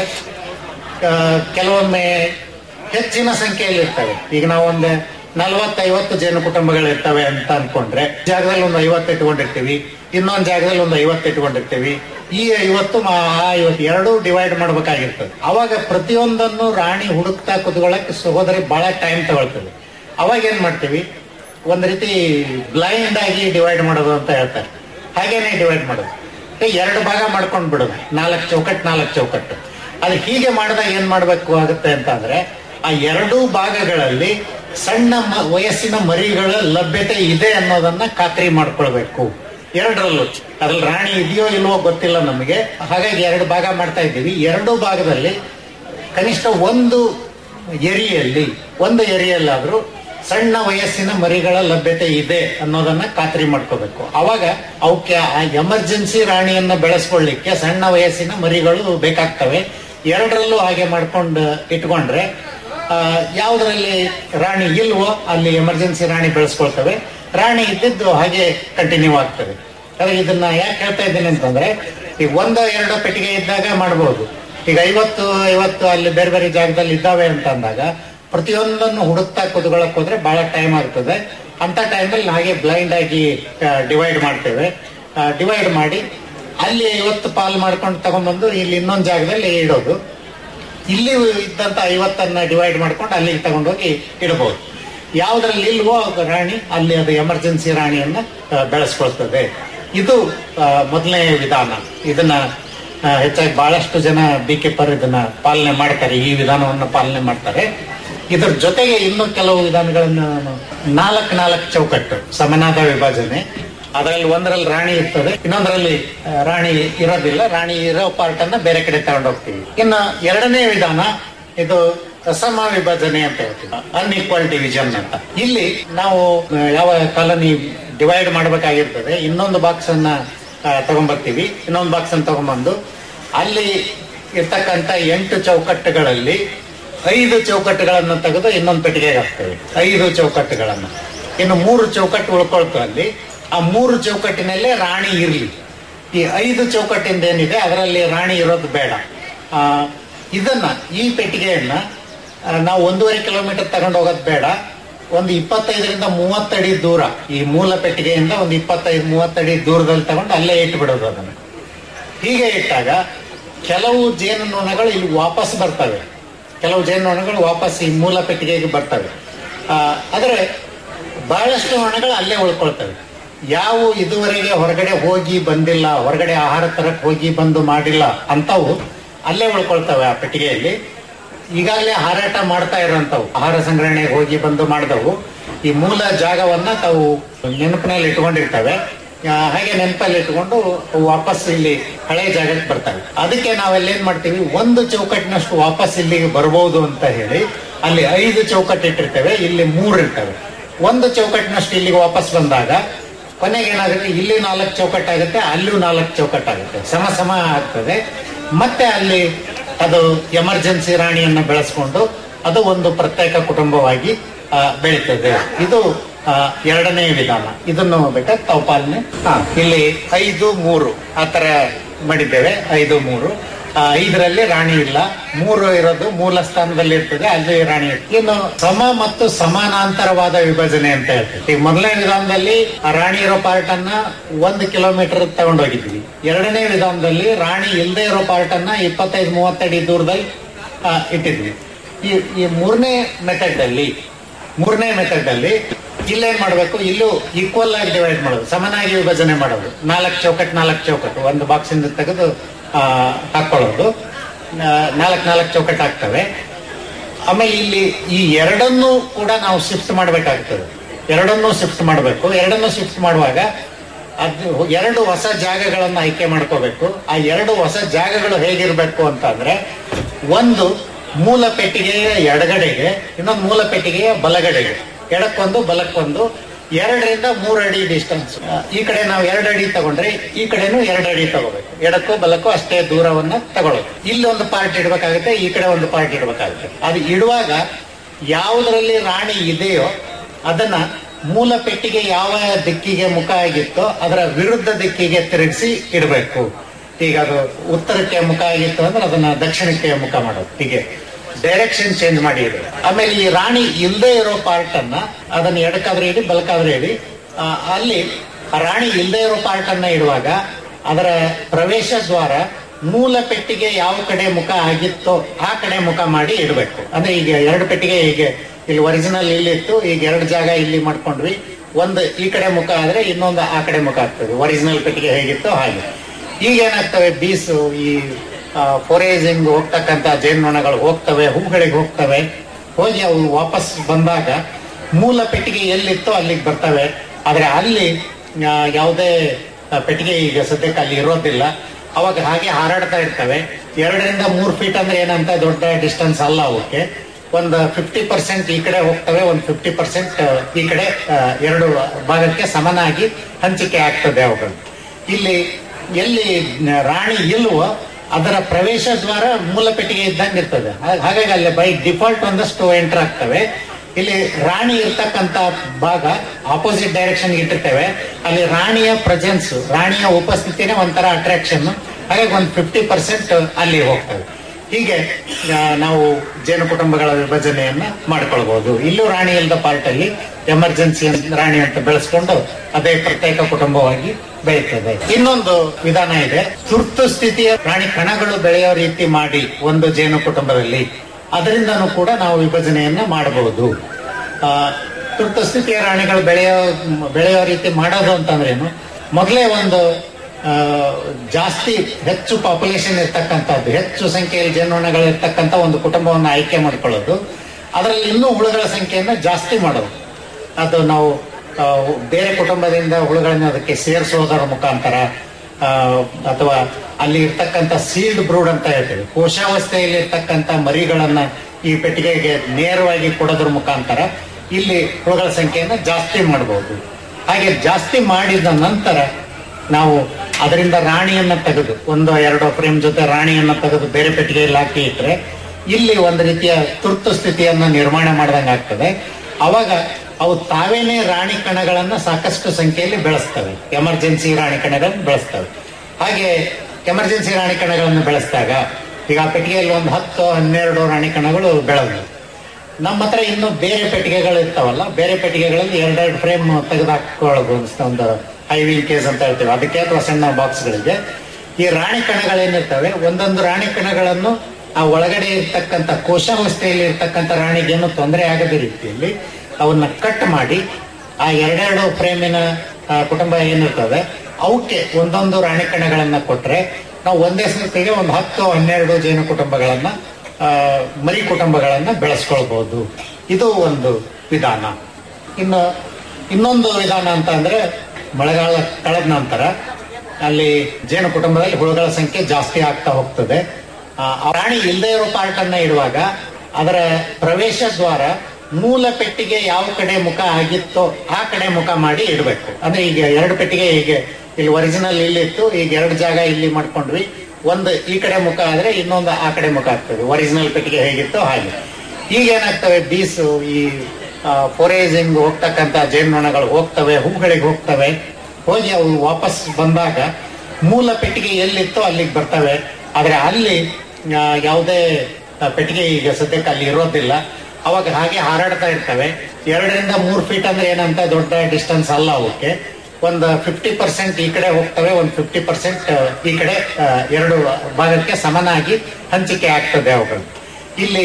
ಆ, ಕೆಲವೊಮ್ಮೆ ಹೆಚ್ಚಿನ ಸಂಖ್ಯೆಯಲ್ಲಿ ಇರ್ತವೆ ಈಗ ನಾವು ಒಂದು ನಲವತ್ತೈವತ್ತು ಜೇನು ಕುಟುಂಬಗಳು ಇರ್ತವೆ ಅಂತ ಅನ್ಕೊಂಡ್ರೆ ಜಾಗದಲ್ಲಿ ಒಂದು ಐವತ್ತು ಇಟ್ಕೊಂಡಿರ್ತೀವಿ ಇನ್ನೊಂದು ಜಾಗದಲ್ಲಿ ಒಂದು ಐವತ್ತು ಇಟ್ಕೊಂಡಿರ್ತೀವಿ ಈ ಐವತ್ತು ಮ- ಆ ಐವತ್ತು ಎರಡೂ ಡಿವೈಡ್ ಮಾಡ್ಬೇಕಾಗಿರ್ತದೆ ಅವಾಗ ಪ್ರತಿಯೊಂದನ್ನು ರಾಣಿ ಹುಡುಕ್ತಾ ಕುತ್ಕೊಳ್ಳಕ್ಕೆ ಸಹೋದರಿ ಬಹಳ ಟೈಮ್ ತಗೊಳ್ತದೆ ಅವಾಗ ಏನ್ ಮಾಡ್ತೀವಿ ಒಂದ್ ರೀತಿ ಬ್ಲೈಂಡ್ ಆಗಿ ಡಿವೈಡ್ ಮಾಡೋದು ಅಂತ ಹೇಳ್ತಾರೆ ಹಾಗೇನೆ ಡಿವೈಡ್ ಮಾಡೋದು ಮತ್ತೆ ಎರಡು ಭಾಗ ಮಾಡ್ಕೊಂಡು ಬಿಡೋದು ನಾಲ್ಕು ಚೌಕಟ್ಟು ನಾಲ್ಕು ಚೌಕಟ್ಟು ಅದು ಹೀಗೆ ಮಾಡಿದಾಗ ಏನ್ ಮಾಡ್ಬೇಕು ಆಗುತ್ತೆ ಅಂತ ಅಂದ್ರೆ ಆ ಎರಡೂ ಭಾಗಗಳಲ್ಲಿ ಸಣ್ಣ ಮ- ವಯಸ್ಸಿನ ಮರಿಗಳ ಲಭ್ಯತೆ ಇದೆ ಅನ್ನೋದನ್ನ ಖಾತ್ರಿ ಮಾಡ್ಕೊಳ್ಬೇಕು ಎರಡರಲ್ಲೂ ಅದ್ರಲ್ಲಿ ರಾಣಿ ಇದೆಯೋ ಇಲ್ವೋ ಗೊತ್ತಿಲ್ಲ ನಮಗೆ ಹಾಗಾಗಿ ಎರಡು ಭಾಗ ಮಾಡ್ತಾ ಇದ್ದೀವಿ ಎರಡೂ ಭಾಗದಲ್ಲಿ ಕನಿಷ್ಠ ಒಂದು ಎರಿಯಲ್ಲಿ ಒಂದು ಎರಿಯಲ್ಲಾದ್ರೂ ಸಣ್ಣ ವಯಸ್ಸಿನ ಮರಿಗಳ ಲಭ್ಯತೆ ಇದೆ ಅನ್ನೋದನ್ನ ಖಾತ್ರಿ ಮಾಡ್ಕೋಬೇಕು ಅವಾಗ ಅವಕ್ಕೆ ಆ ಎಮರ್ಜೆನ್ಸಿ ರಾಣಿಯನ್ನ ಬೆಳೆಸ್ಕೊಳ್ಳಿಕ್ಕೆ ಸಣ್ಣ ವಯಸ್ಸಿನ ಮರಿಗಳು ಬೇಕಾಗ್ತವೆ ಎರಡರಲ್ಲೂ ಹಾಗೆ ಮಾಡ್ಕೊಂಡು ಇಟ್ಕೊಂಡ್ರೆ ಆ, ಯಾವ್ದ್ರಲ್ಲಿ ರಾಣಿ ಇಲ್ವೋ ಅಲ್ಲಿ ಎಮರ್ಜೆನ್ಸಿ ರಾಣಿ ಬೆಳೆಸ್ಕೊಳ್ತವೆ ರಾಣಿ ಇದ್ದಿದ್ದು ಹಾಗೆ ಕಂಟಿನ್ಯೂ ಆಗ್ತದೆ ಅದೇ ಇದನ್ನ ಯಾಕೆ ಹೇಳ್ತಾ ಇದ್ದೀನಿ ಅಂತಂದ್ರೆ ಈಗ ಒಂದೋ ಎರಡೋ ಪೆಟ್ಟಿಗೆ ಇದ್ದಾಗ ಮಾಡಬಹುದು ಈಗ ಐವತ್ತು ಐವತ್ತು ಅಲ್ಲಿ ಬೇರೆ ಬೇರೆ ಜಾಗದಲ್ಲಿ ಇದ್ದಾವೆ ಅಂತ ಅಂದಾಗ ಪ್ರತಿಯೊಂದನ್ನು ಹುಡುಕ್ತಾ ಕುತ್ಕೊಳ್ಳಕ್ ಹೋದ್ರೆ ಬಹಳ ಟೈಮ್ ಆಗ್ತದೆ ಅಂತ ಟೈಮಲ್ಲಿ ಹಾಗೆ ಬ್ಲೈಂಡ್ ಆಗಿ ಡಿವೈಡ್ ಮಾಡ್ತೇವೆ ಡಿವೈಡ್ ಮಾಡಿ ಅಲ್ಲಿ ಐವತ್ತು ಪಾಲ್ ಮಾಡ್ಕೊಂಡು ತಗೊಂಡ್ಬಂದು ಇಲ್ಲಿ ಇನ್ನೊಂದು ಜಾಗದಲ್ಲಿ ಇಡೋದು ಇಲ್ಲಿ ಇದ್ದಂತ ಐವತ್ತನ್ನ ಡಿವೈಡ್ ಮಾಡ್ಕೊಂಡು ಅಲ್ಲಿಗೆ ತಗೊಂಡೋಗಿ ಇಡಬಹುದು ಯಾವ್ದ್ರಲ್ಲಿ ಇಲ್ವೋ ಅದು ರಾಣಿ ಅಲ್ಲಿ ಅದು ಎಮರ್ಜೆನ್ಸಿ ರಾಣಿಯನ್ನ ಆ, ಬೆಳೆಸ್ಕೊಳ್ತದೆ ಇದು ಆ, ಮೊದಲನೇ ವಿಧಾನ ಇದನ್ನ ಆ, ಹೆಚ್ಚಾಗಿ ಬಹಳಷ್ಟು ಜನ ಬಿ ಕೀಪರ್ ಇದನ್ನ ಪಾಲನೆ ಮಾಡ್ತಾರೆ ಈ ವಿಧಾನವನ್ನು ಪಾಲನೆ ಮಾಡ್ತಾರೆ ಇದ್ರ ಜೊತೆಗೆ ಇನ್ನೂ ಕೆಲವು ವಿಧಾನಗಳನ್ನು ನಾನು ನಾಲ್ಕು ನಾಲ್ಕು ಚೌಕಟ್ಟು ಸಮನಾದ ವಿಭಜನೆ ಅದರಲ್ಲಿ ಒಂದರಲ್ಲಿ ರಾಣಿ ಇರ್ತದೆ ಇನ್ನೊಂದರಲ್ಲಿ ಆ, ರಾಣಿ ಇರೋದಿಲ್ಲ ರಾಣಿ ಇರೋ ಪಾರ್ಟ್ ಅನ್ನ ಬೇರೆ ಕಡೆ ತಗೊಂಡು ಹೋಗ್ತೀವಿ ಇನ್ನು ಎರಡನೇ ವಿಧಾನ ಇದು ಸಮ ವಿಭಜನೆ ಅಂತ ಹೇಳ್ತೀವಿ ಅನ್ಈಕ್ವಲ್ ಡಿವಿಷನ್ ಅಂತ ಇಲ್ಲಿ ನಾವು ಆ, ಯಾವ ಕಾಲನಿ ಡಿವೈಡ್ ಮಾಡಬೇಕಾಗಿರ್ತದೆ ಇನ್ನೊಂದು ಬಾಕ್ಸ್ ಅನ್ನ ಆ, ತಗೊಂಬರ್ತೀವಿ ಇನ್ನೊಂದು ಬಾಕ್ಸ್ ಅನ್ನು ತಗೊಂಬಂದು ಅಲ್ಲಿ ಇರ್ತಕ್ಕಂಥ ಎಂಟು ಚೌಕಟ್ಟುಗಳಲ್ಲಿ ಐದು ಚೌಕಟ್ಟುಗಳನ್ನು ತೆಗೆದು ಇನ್ನೊಂದು ಪೆಟ್ಟಿಗೆಗೆ ಹಾಕ್ತೇವೆ ಐದು ಚೌಕಟ್ಟುಗಳನ್ನು ಇನ್ನು ಮೂರು ಚೌಕಟ್ಟು ಉಳ್ಕೊಳ್ತು ಅಲ್ಲಿ ಆ ಮೂರು ಚೌಕಟ್ಟಿನಲ್ಲೇ ರಾಣಿ ಇರಲಿ ಈ ಐದು ಚೌಕಟ್ಟಿಂದ ಏನಿದೆ ಅದರಲ್ಲಿ ರಾಣಿ ಇರೋದು ಬೇಡ ಆ, ಇದನ್ನ ಈ ಪೆಟ್ಟಿಗೆಯನ್ನ ಆ, ನಾವು ಒಂದೂವರೆ ಕಿಲೋಮೀಟರ್ ತಗೊಂಡು ಹೋಗೋದು ಬೇಡ ಒಂದು ಇಪ್ಪತ್ತೈದರಿಂದ ಮೂವತ್ತಡಿ ದೂರ ಈ ಮೂಲ ಪೆಟ್ಟಿಗೆಯಿಂದ ಒಂದು ಇಪ್ಪತ್ತೈದು ಮೂವತ್ತಡಿ ದೂರದಲ್ಲಿ ತಗೊಂಡು ಅಲ್ಲೇ ಇಟ್ಬಿಡೋದು ಅದನ್ನು ಹೀಗೆ ಇಟ್ಟಾಗ ಕೆಲವು ಜೇನುನೊಣಗಳು ಇಲ್ಲಿ ವಾಪಸ್ ಬರ್ತವೆ ಕೆಲವು ಜೇನುನೊಣಗಳು ವಾಪಸ್ ಈ ಮೂಲ ಪೆಟ್ಟಿಗೆಗೆ ಬರ್ತವೆ ಆ, ಆದರೆ ಬಹಳಷ್ಟು ನೊಣಗಳು ಅಲ್ಲೇ ಉಳ್ಕೊಳ್ತವೆ ಯಾವ ಇದುವರೆಗೆ ಹೊರಗಡೆ ಹೋಗಿ ಬಂದಿಲ್ಲ ಹೊರಗಡೆ ಆಹಾರ ತರಕ್ ಹೋಗಿ ಬಂದು ಮಾಡಿಲ್ಲ ಅಂತವು ಅಲ್ಲೇ ಉಳ್ಕೊಳ್ತವೆ ಆ ಪೆಟ್ಟಿಗೆಯಲ್ಲಿ ಈಗಾಗಲೇ ಹಾರಾಟ ಮಾಡ್ತಾ ಇರೋಂಥವು ಆಹಾರ ಸಂಗ್ರಹಣೆಗೆ ಹೋಗಿ ಬಂದು ಮಾಡಿದವು ಈ ಮೂಲ ಜಾಗವನ್ನ ತಾವು ನೆನಪಿನಲ್ಲಿ ಇಟ್ಕೊಂಡಿರ್ತವೆ ಆ, ಹಾಗೆ ನೆನಪಲ್ಲಿ ಇಟ್ಕೊಂಡು ಅವು ವಾಪಸ್ ಇಲ್ಲಿ ಹಳೆ ಜಾಗಕ್ಕೆ ಬರ್ತವೆ ಅದಕ್ಕೆ ನಾವೆಲ್ಲ ಏನ್ ಮಾಡ್ತೀವಿ ಒಂದು ಚೌಕಟ್ಟಿನಷ್ಟು ವಾಪಸ್ ಇಲ್ಲಿಗೆ ಬರ್ಬೋದು ಅಂತ ಹೇಳಿ ಅಲ್ಲಿ ಐದು ಚೌಕಟ್ಟು ಇಟ್ಟಿರ್ತೇವೆ ಇಲ್ಲಿ ಮೂರು ಇರ್ತವೆ ಒಂದು ಚೌಕಟ್ಟಿನಷ್ಟು ಇಲ್ಲಿಗೆ ವಾಪಸ್ ಬಂದಾಗ ಕೊನೆಗೆ ಏನಾಗುತ್ತೆ ಇಲ್ಲಿ ನಾಲ್ಕು ಚೌಕಟ್ಟಾಗುತ್ತೆ ಅಲ್ಲೂ ನಾಲ್ಕು ಚೌಕಟ್ಟಾಗುತ್ತೆ ಸಮ ಸಮ ಆಗ್ತದೆ ಮತ್ತೆ ಅಲ್ಲಿ ಅದು ಎಮರ್ಜೆನ್ಸಿ ರಾಣಿಯನ್ನ ಬೆಳೆಸ್ಕೊಂಡು ಅದು ಒಂದು ಪ್ರತ್ಯೇಕ ಕುಟುಂಬವಾಗಿ ಆ, ಬೆಳೀತದೆ ಇದು ಆ, ಎರಡನೇ ವಿಧಾನ ಇದನ್ನು ಬೇಕಾದ್ರೆ ತಾವು ಪಾಲನೆ ಹಾ, ಇಲ್ಲಿ ಐದು ಮೂರು ಆ ತರ ಮಾಡಿದ್ದೇವೆ ಐದು ಮೂರು ಆ, ಐದರಲ್ಲಿ ರಾಣಿ ಇಲ್ಲ ಮೂರು ಇರೋದು ಮೂಲ ಸ್ಥಾನದಲ್ಲಿ ಇರ್ತದೆ ಅಲ್ಲಿ ರಾಣಿ ಇರ್ತದೆ ಇನ್ನು ಸಮ ಮತ್ತು ಸಮಾನಾಂತರವಾದ ವಿಭಜನೆ ಅಂತ ಹೇಳ್ತೀವಿ ಈಗ ಮೊದಲನೇ ವಿಧಾನದಲ್ಲಿ ಆ ರಾಣಿ ಇರೋ ಪಾರ್ಟ್ ಅನ್ನ ಒಂದು ಕಿಲೋಮೀಟರ್ ತಗೊಂಡೋಗಿದ್ವಿ ಎರಡನೇ ವಿಧಾನದಲ್ಲಿ ರಾಣಿ ಇಲ್ಲದೆ ಇರೋ ಪಾರ್ಟ್ ಅನ್ನ ಇಪ್ಪತ್ತೈದು ಮೂವತ್ತಡಿ ದೂರದಲ್ಲಿ ಆ, ಇಟ್ಟಿದ್ವಿ ಈ ಈ ಮೂರನೇ ಮೆಥಡ್ ಅಲ್ಲಿ ಮೂರನೇ ಮೆಥಡ್ ಅಲ್ಲಿ ಇಲ್ಲೇನ್ ಮಾಡ್ಬೇಕು ಇಲ್ಲೂ ಈಕ್ವಲ್ ಆಗಿ ಡಿವೈಡ್ ಮಾಡೋದು ಸಮನಾಗಿ ವಿಭಜನೆ ಮಾಡೋದು ನಾಲ್ಕು ಚೌಕಟ್ ನಾಲ್ಕು ಚೌಕಟ್ಟು ಒಂದು ಬಾಕ್ಸ್ ಇಂದ ತೆಗೆದು ಆ, ಹಾಕೊಳ್ಳೋದು ನಾಲ್ಕು ನಾಲ್ಕು ಚೌಕಟ್ ಆಗ್ತವೆ ಆಮೇಲೆ ಇಲ್ಲಿ ಈ ಎರಡನ್ನೂ ಕೂಡ ನಾವು ಶಿಫ್ಟ್ ಮಾಡಬೇಕಾಗ್ತದೆ ಎರಡನ್ನೂ ಶಿಫ್ಟ್ ಮಾಡಬೇಕು ಎರಡನ್ನೂ ಶಿಫ್ಟ್ ಮಾಡುವಾಗ ಅದು ಎರಡು ಹೊಸ ಜಾಗಗಳನ್ನು ಆಯ್ಕೆ ಮಾಡ್ಕೋಬೇಕು ಆ ಎರಡು ಹೊಸ ಜಾಗಗಳು ಹೇಗಿರ್ಬೇಕು ಅಂತ ಅಂದ್ರೆ ಒಂದು ಮೂಲ ಪೆಟ್ಟಿಗೆಯ ಎಡಗಡೆಗೆ ಇನ್ನೊಂದು ಮೂಲ ಪೆಟ್ಟಿಗೆಯ ಬಲಗಡೆಗೆ ಎಡಕ್ಕೊಂದು ಬಲಕ್ಕೊಂದು ಎರಡರಿಂದ ಮೂರು ಅಡಿ ಡಿಸ್ಟೆನ್ಸ್ ಈ ಕಡೆ ನಾವು ಎರಡು ಅಡಿ ತಗೊಂಡ್ರೆ ಈ ಕಡೆನೂ ಎರಡು ಅಡಿ ತಗೋಬೇಕು ಎಡಕ್ಕೂ ಬಲಕ್ಕೂ ಅಷ್ಟೇ ದೂರವನ್ನ ತಗೊಳ್ಳೋದು ಇಲ್ಲಿ ಒಂದು ಪಾರ್ಟ್ ಇಡಬೇಕಾಗುತ್ತೆ ಈ ಕಡೆ ಒಂದು ಪಾರ್ಟ್ ಇಡಬೇಕಾಗುತ್ತೆ ಅದು ಇಡುವಾಗ ಯಾವುದರಲ್ಲಿ ರಾಣಿ ಇದೆಯೋ ಅದನ್ನ ಮೂಲ ಪೆಟ್ಟಿಗೆ ಯಾವ ದಿಕ್ಕಿಗೆ ಮುಖ ಆಗಿತ್ತೋ ಅದರ ವಿರುದ್ಧ ದಿಕ್ಕಿಗೆ ತಿರುಗಿಸಿ ಇಡಬೇಕು ಈಗ ಅದು ಉತ್ತರಕ್ಕೆ ಮುಖ ಆಗಿತ್ತು ಅಂದ್ರೆ ಅದನ್ನ ದಕ್ಷಿಣಕ್ಕೆ ಮುಖ ಮಾಡೋದು ಹೀಗೆ ಡೈರೆಕ್ಷನ್ ಚೇಂಜ್ ಮಾಡಿ ಇಡಿ ಆಮೇಲೆ ಈ ರಾಣಿ ಇಲ್ಲದೆ ಇರೋ ಪಾರ್ಟ್ ಅನ್ನ ಅದನ್ನ ಎಡಕ್ಕಾದ್ರೆ ಇಡಿ ಬಲಕ್ಕಾದ್ರೆ ಇಡಿ ಆ, ಅಲ್ಲಿ ಆ ರಾಣಿ ಇಲ್ಲದೆ ಇರೋ ಪಾರ್ಟ್ ಅನ್ನ ಇಡುವಾಗ ಅದರ ಪ್ರವೇಶ ದ್ವಾರ ಮೂಲ ಪೆಟ್ಟಿಗೆ ಯಾವ ಕಡೆ ಮುಖ ಆಗಿತ್ತೋ ಆ ಕಡೆ ಮುಖ ಮಾಡಿ ಇಡಬೇಕು ಅಂದ್ರೆ ಈಗ ಎರಡು ಪೆಟ್ಟಿಗೆ ಹೀಗೆ ಇಲ್ಲಿ ಒರಿಜಿನಲ್ ಇಲ್ಲಿತ್ತು ಈಗ ಎರಡು ಜಾಗ ಇಲ್ಲಿ ಮಾಡ್ಕೊಂಡ್ವಿ ಒಂದು ಈ ಕಡೆ ಮುಖ ಆದ್ರೆ ಇನ್ನೊಂದು ಆ ಕಡೆ ಮುಖ ಆಗ್ತದೆ ಒರಿಜಿನಲ್ ಪೆಟ್ಟಿಗೆ ಹೇಗಿತ್ತೋ ಹಾಗೆ ಈಗ ಏನಾಗ್ತವೆ ಬೀಸು ಈ ಫೊರೇಜಿಂಗ್ ಹೋಗ್ತಕ್ಕಂತ ಜೇನುನೊಣಗಳು ಹೋಗ್ತವೆ ಹೂಗಳಿಗೆ ಹೋಗ್ತವೆ ಹೋಗಿ ಅವು ವಾಪಸ್ ಬಂದಾಗ ಮೂಲ ಪೆಟ್ಟಿಗೆ ಎಲ್ಲಿತ್ತೋ ಅಲ್ಲಿಗೆ ಬರ್ತವೆ ಆದ್ರೆ ಅಲ್ಲಿ ಆ, ಯಾವುದೇ ಆ, ಪೆಟ್ಟಿಗೆ ಈಗ ಸದ್ಯಕ್ಕೆ ಅಲ್ಲಿ ಇರೋದಿಲ್ಲ ಅವಾಗ ಹಾಗೆ ಹಾರಾಡ್ತಾ ಇರ್ತವೆ ಎರಡರಿಂದ ಮೂರು ಫೀಟ್ ಅಂದ್ರೆ ಏನಂತ ದೊಡ್ಡ ಡಿಸ್ಟೆನ್ಸ್ ಅಲ್ಲ ಅವಕ್ಕೆ ಒಂದು ಫಿಫ್ಟಿ ಪರ್ಸೆಂಟ್ ಈ ಕಡೆ ಹೋಗ್ತವೆ ಒಂದು ಫಿಫ್ಟಿ ಪರ್ಸೆಂಟ್ ಈ ಕಡೆ ಆ, ಎರಡು ಭಾಗಕ್ಕೆ ಸಮನಾಗಿ ಹಂಚಿಕೆ ಆಗ್ತದೆ ಅವುಗಳು ಇಲ್ಲಿ ಎಲ್ಲಿ ರಾಣಿ ಇಲ್ವೋ ಅದರ ಪ್ರವೇಶ ದ್ವಾರ ಮೂಲ ಪೆಟ್ಟಿಗೆ ಇದ್ದಂಗೆ ಇರ್ತದೆ ಹಾ- ಹಾಗಾಗಿ ಅಲ್ಲಿ ಬೈ ಡಿಫಾಲ್ಟ್ ಒಂದಷ್ಟು ಎಂಟರ್ ಆಗ್ತವೆ ಇಲ್ಲಿ ರಾಣಿ ಇರ್ತಕ್ಕಂತ ಭಾಗ ಆಪೋಸಿಟ್ ಡೈರೆಕ್ಷನ್ ಇಟ್ಟಿರ್ತೇವೆ ಅಲ್ಲಿ ರಾಣಿಯ ಪ್ರೆಸೆನ್ಸ್ ರಾಣಿಯ ಉಪಸ್ಥಿತಿನೇ ಒಂಥರ ಅಟ್ರಾಕ್ಷನ್ ಹಾಗಾಗಿ ಒಂದು ಫಿಫ್ಟಿ ಪರ್ಸೆಂಟ್ ಅಲ್ಲಿ ಹೋಗ್ತವೆ ಹೀಗೆ ಆ, ನಾವು ಜೇನು ಕುಟುಂಬಗಳ ವಿಭಜನೆಯನ್ನ ಮಾಡ್ಕೊಳ್ಬಹುದು ಇಲ್ಲೂ ರಾಣಿ ಇಲ್ಲದ ಪಾರ್ಟ್ ಅಲ್ಲಿ ಎಮರ್ಜೆನ್ಸಿ ರಾಣಿ ಅಂತ ಬೆಳೆಸ್ಕೊಂಡು ಅದೇ ಪ್ರತ್ಯೇಕ ಕುಟುಂಬವಾಗಿ ಬೆಳೀತದೆ ಇನ್ನೊಂದು ವಿಧಾನ ಇದೆ ತುರ್ತು ಸ್ಥಿತಿಯ ಪ್ರಾಣಿ ಕಣಗಳು ಬೆಳೆಯೋ ರೀತಿ ಮಾಡಿ ಒಂದು ಜೇನು ಕುಟುಂಬದಲ್ಲಿ ಅದರಿಂದನೂ ಕೂಡ ನಾವು ವಿಭಜನೆಯನ್ನ ಮಾಡಬಹುದು ಆ, ತುರ್ತು ಸ್ಥಿತಿಯ ರಾಣಿಗಳು ಬೆಳೆಯೋ ಬೆಳೆಯೋ ರೀತಿ ಮಾಡೋದು ಅಂತಂದ್ರೇನು ಮೊದಲೇ ಒಂದು ಆ, ಜಾಸ್ತಿ ಹೆಚ್ಚು ಪಾಪ್ಯುಲೇಷನ್ ಇರ್ತಕ್ಕಂಥದ್ದು ಹೆಚ್ಚು ಸಂಖ್ಯೆಯಲ್ಲಿ ಜೇನುನೊಣಗಳು ಇರ್ತಕ್ಕಂಥ ಒಂದು ಕುಟುಂಬವನ್ನು ಆಯ್ಕೆ ಮಾಡ್ಕೊಳ್ಳೋದು ಅದರಲ್ಲಿ ಇನ್ನೂ ಹುಳುಗಳ ಸಂಖ್ಯೆಯನ್ನು ಜಾಸ್ತಿ ಮಾಡೋದು ಅದು ನಾವು ಆ, ಬೇರೆ ಕುಟುಂಬದಿಂದ ಹುಳುಗಳನ್ನ ಅದಕ್ಕೆ ಸೇರಿಸೋದರ ಮುಖಾಂತರ ಆ, ಅಥವಾ ಅಲ್ಲಿ ಇರ್ತಕ್ಕಂಥ ಸೀಲ್ಡ್ ಬ್ರೂಡ್ ಅಂತ ಹೇಳ್ತೀವಿ ಕೋಶಾವಸ್ಥೆಯಲ್ಲಿ ಇರ್ತಕ್ಕಂಥ ಮರಿಗಳನ್ನ ಈ ಪೆಟ್ಟಿಗೆಗೆ ನೇರವಾಗಿ ಕೊಡೋದ್ರ ಮುಖಾಂತರ ಇಲ್ಲಿ ಹುಳುಗಳ ಸಂಖ್ಯೆಯನ್ನು ಜಾಸ್ತಿ ಮಾಡಬಹುದು ಹಾಗೆ ಜಾಸ್ತಿ ಮಾಡಿದ ನಂತರ ನಾವು ಅದರಿಂದ ರಾಣಿಯನ್ನ ತೆಗೆದು ಒಂದು ಎರಡು ಫ್ರೇಮ್ ಜೊತೆ ರಾಣಿಯನ್ನ ತೆಗೆದು ಬೇರೆ ಪೆಟ್ಟಿಗೆಯಲ್ಲಿ ಹಾಕಿ ಇಟ್ರೆ ಇಲ್ಲಿ ಒಂದು ರೀತಿಯ ತುರ್ತು ಸ್ಥಿತಿಯನ್ನ ನಿರ್ಮಾಣ ಮಾಡ್ದಂಗೆ ಆಗ್ತದೆ ಅವಾಗ ಅವು ತಾವೇನೆ ರಾಣಿ ಕಣಗಳನ್ನ ಸಾಕಷ್ಟು ಸಂಖ್ಯೆಯಲ್ಲಿ ಬೆಳೆಸ್ತವೆ ಎಮರ್ಜೆನ್ಸಿ ರಾಣಿ ಕಣಗಳನ್ನು ಬೆಳೆಸ್ತವೆ ಹಾಗೆ ಎಮರ್ಜೆನ್ಸಿ ರಾಣಿ ಕಣಗಳನ್ನು ಬೆಳೆಸಿದಾಗ ಈಗ ಆ ಪೆಟ್ಟಿಗೆಯಲ್ಲಿ ಒಂದು ಹತ್ತು ಹನ್ನೆರಡು ರಾಣಿ ಕಣಗಳು ಬೆಳೆದ್ವು ನಮ್ಮ ಹತ್ರ ಇನ್ನು ಬೇರೆ ಪೆಟ್ಟಿಗೆಗಳು ಇರ್ತಾವಲ್ಲ ಬೇರೆ ಪೆಟ್ಟಿಗೆಗಳಲ್ಲಿ ಎರಡೆರಡು ಫ್ರೇಮ್ ತೆಗೆದಾಕೊಳ್ಳೋದು ಒಂದು ಹೈವಿಂಗ್ ಕೇಸ್ ಅಂತ ಹೇಳ್ತೇವೆ ಅದಕ್ಕೆ ಅಥವಾ ಸಣ್ಣ ಬಾಕ್ಸ್ಗಳಿಗೆ ಈ ರಾಣಿ ಕಣಗಳೇನಿರ್ತವೆ ಒಂದೊಂದು ರಾಣಿ ಕಣಗಳನ್ನು ಆ ಒಳಗಡೆ ಇರ್ತಕ್ಕಂಥ ಕೋಶಾವಸ್ಥೆಯಲ್ಲಿ ಇರ್ತಕ್ಕಂಥ ರಾಣಿಗೇನು ತೊಂದರೆ ಆಗದ ರೀತಿಯಲ್ಲಿ ಅವನ್ನ ಕಟ್ ಮಾಡಿ ಆ ಎರಡೆರಡು ಫ್ರೇಮಿನ ಆ, ಕುಟುಂಬ ಏನಿರ್ತದೆ ಅವಕ್ಕೆ ಒಂದೊಂದು ರಾಣಿ ಕಣಗಳನ್ನ ಕೊಟ್ರೆ ನಾವು ಒಂದೇ ಸರ್ತಿಗೆ ಒಂದು ಹತ್ತು ಹನ್ನೆರಡು ಜೇನು ಕುಟುಂಬಗಳನ್ನ ಆ, ಮರಿ ಕುಟುಂಬಗಳನ್ನ ಬೆಳೆಸ್ಕೊಳ್ಬಹುದು ಇದು ಒಂದು ವಿಧಾನ ಇನ್ನು ಇನ್ನೊಂದು ವಿಧಾನ ಅಂತ ಅಂದ್ರೆ ಮಳೆಗಾಲ ಕಳೆದ ನಂತರ ಅಲ್ಲಿ ಜೇನು ಕುಟುಂಬದಲ್ಲಿ ಹುಳುಗಳ ಸಂಖ್ಯೆ ಜಾಸ್ತಿ ಆಗ್ತಾ ಹೋಗ್ತದೆ ಆ ಆ ಪ್ರಾಣಿ ಇಲ್ಲದೆ ಇರೋ ಪಾರ್ಟ್ ಅನ್ನ ಇಡುವಾಗ ಅದರ ಪ್ರವೇಶ ದ್ವಾರ ಮೂಲ ಪೆಟ್ಟಿಗೆ ಯಾವ ಕಡೆ ಮುಖ ಆಗಿತ್ತೋ ಆ ಕಡೆ ಮುಖ ಮಾಡಿ ಇಡಬೇಕು ಅಂದ್ರೆ ಈಗ ಎರಡು ಪೆಟ್ಟಿಗೆ ಹೀಗೆ ಇಲ್ಲಿ ಒರಿಜಿನಲ್ ಇಲ್ಲಿತ್ತು ಈಗ ಎರಡು ಜಾಗ ಇಲ್ಲಿ ಮಾಡ್ಕೊಂಡ್ವಿ ಒಂದು ಈ ಕಡೆ ಮುಖ ಆದ್ರೆ ಇನ್ನೊಂದು ಆ ಕಡೆ ಮುಖ ಆಗ್ತದೆ ಒರಿಜಿನಲ್ ಪೆಟ್ಟಿಗೆ ಹೇಗಿತ್ತೋ ಹಾಗೆ ಈಗ ಏನಾಗ್ತವೆ ಬೀಸು ಈ ಫೊರೇಜಿಂಗ್ ಹೋಗ್ತಕ್ಕಂತ ಜೇನುನೊಣಗಳು ಹೋಗ್ತವೆ ಹೂಗಳಿಗೆ ಹೋಗ್ತವೆ ಹೋಗಿ ಅವು ವಾಪಸ್ ಬಂದಾಗ ಮೂಲ ಪೆಟ್ಟಿಗೆ ಎಲ್ಲಿತ್ತೋ ಅಲ್ಲಿಗೆ ಬರ್ತವೆ ಆದ್ರೆ ಅಲ್ಲಿ ಆ, ಯಾವುದೇ ಆ, ಪೆಟ್ಟಿಗೆ ಈಗ ಸದ್ಯಕ್ಕೆ ಅಲ್ಲಿ ಇರೋದಿಲ್ಲ ಅವಾಗ ಹಾಗೆ ಹಾರಾಡ್ತಾ ಇರ್ತವೆ ಎರಡರಿಂದ ಮೂರು ಫೀಟ್ ಅಂದ್ರೆ ಏನಂತ ದೊಡ್ಡ ಡಿಸ್ಟೆನ್ಸ್ ಅಲ್ಲ ಅವಕ್ಕೆ ಒಂದು ಫಿಫ್ಟಿ ಪರ್ಸೆಂಟ್ ಈ ಕಡೆ ಹೋಗ್ತವೆ ಒಂದು ಫಿಫ್ಟಿ ಪರ್ಸೆಂಟ್ ಈ ಕಡೆ ಆ, ಎರಡು ಭಾಗಕ್ಕೆ ಸಮನಾಗಿ ಹಂಚಿಕೆ ಆಗ್ತದೆ ಅವುಗಳು ಇಲ್ಲಿ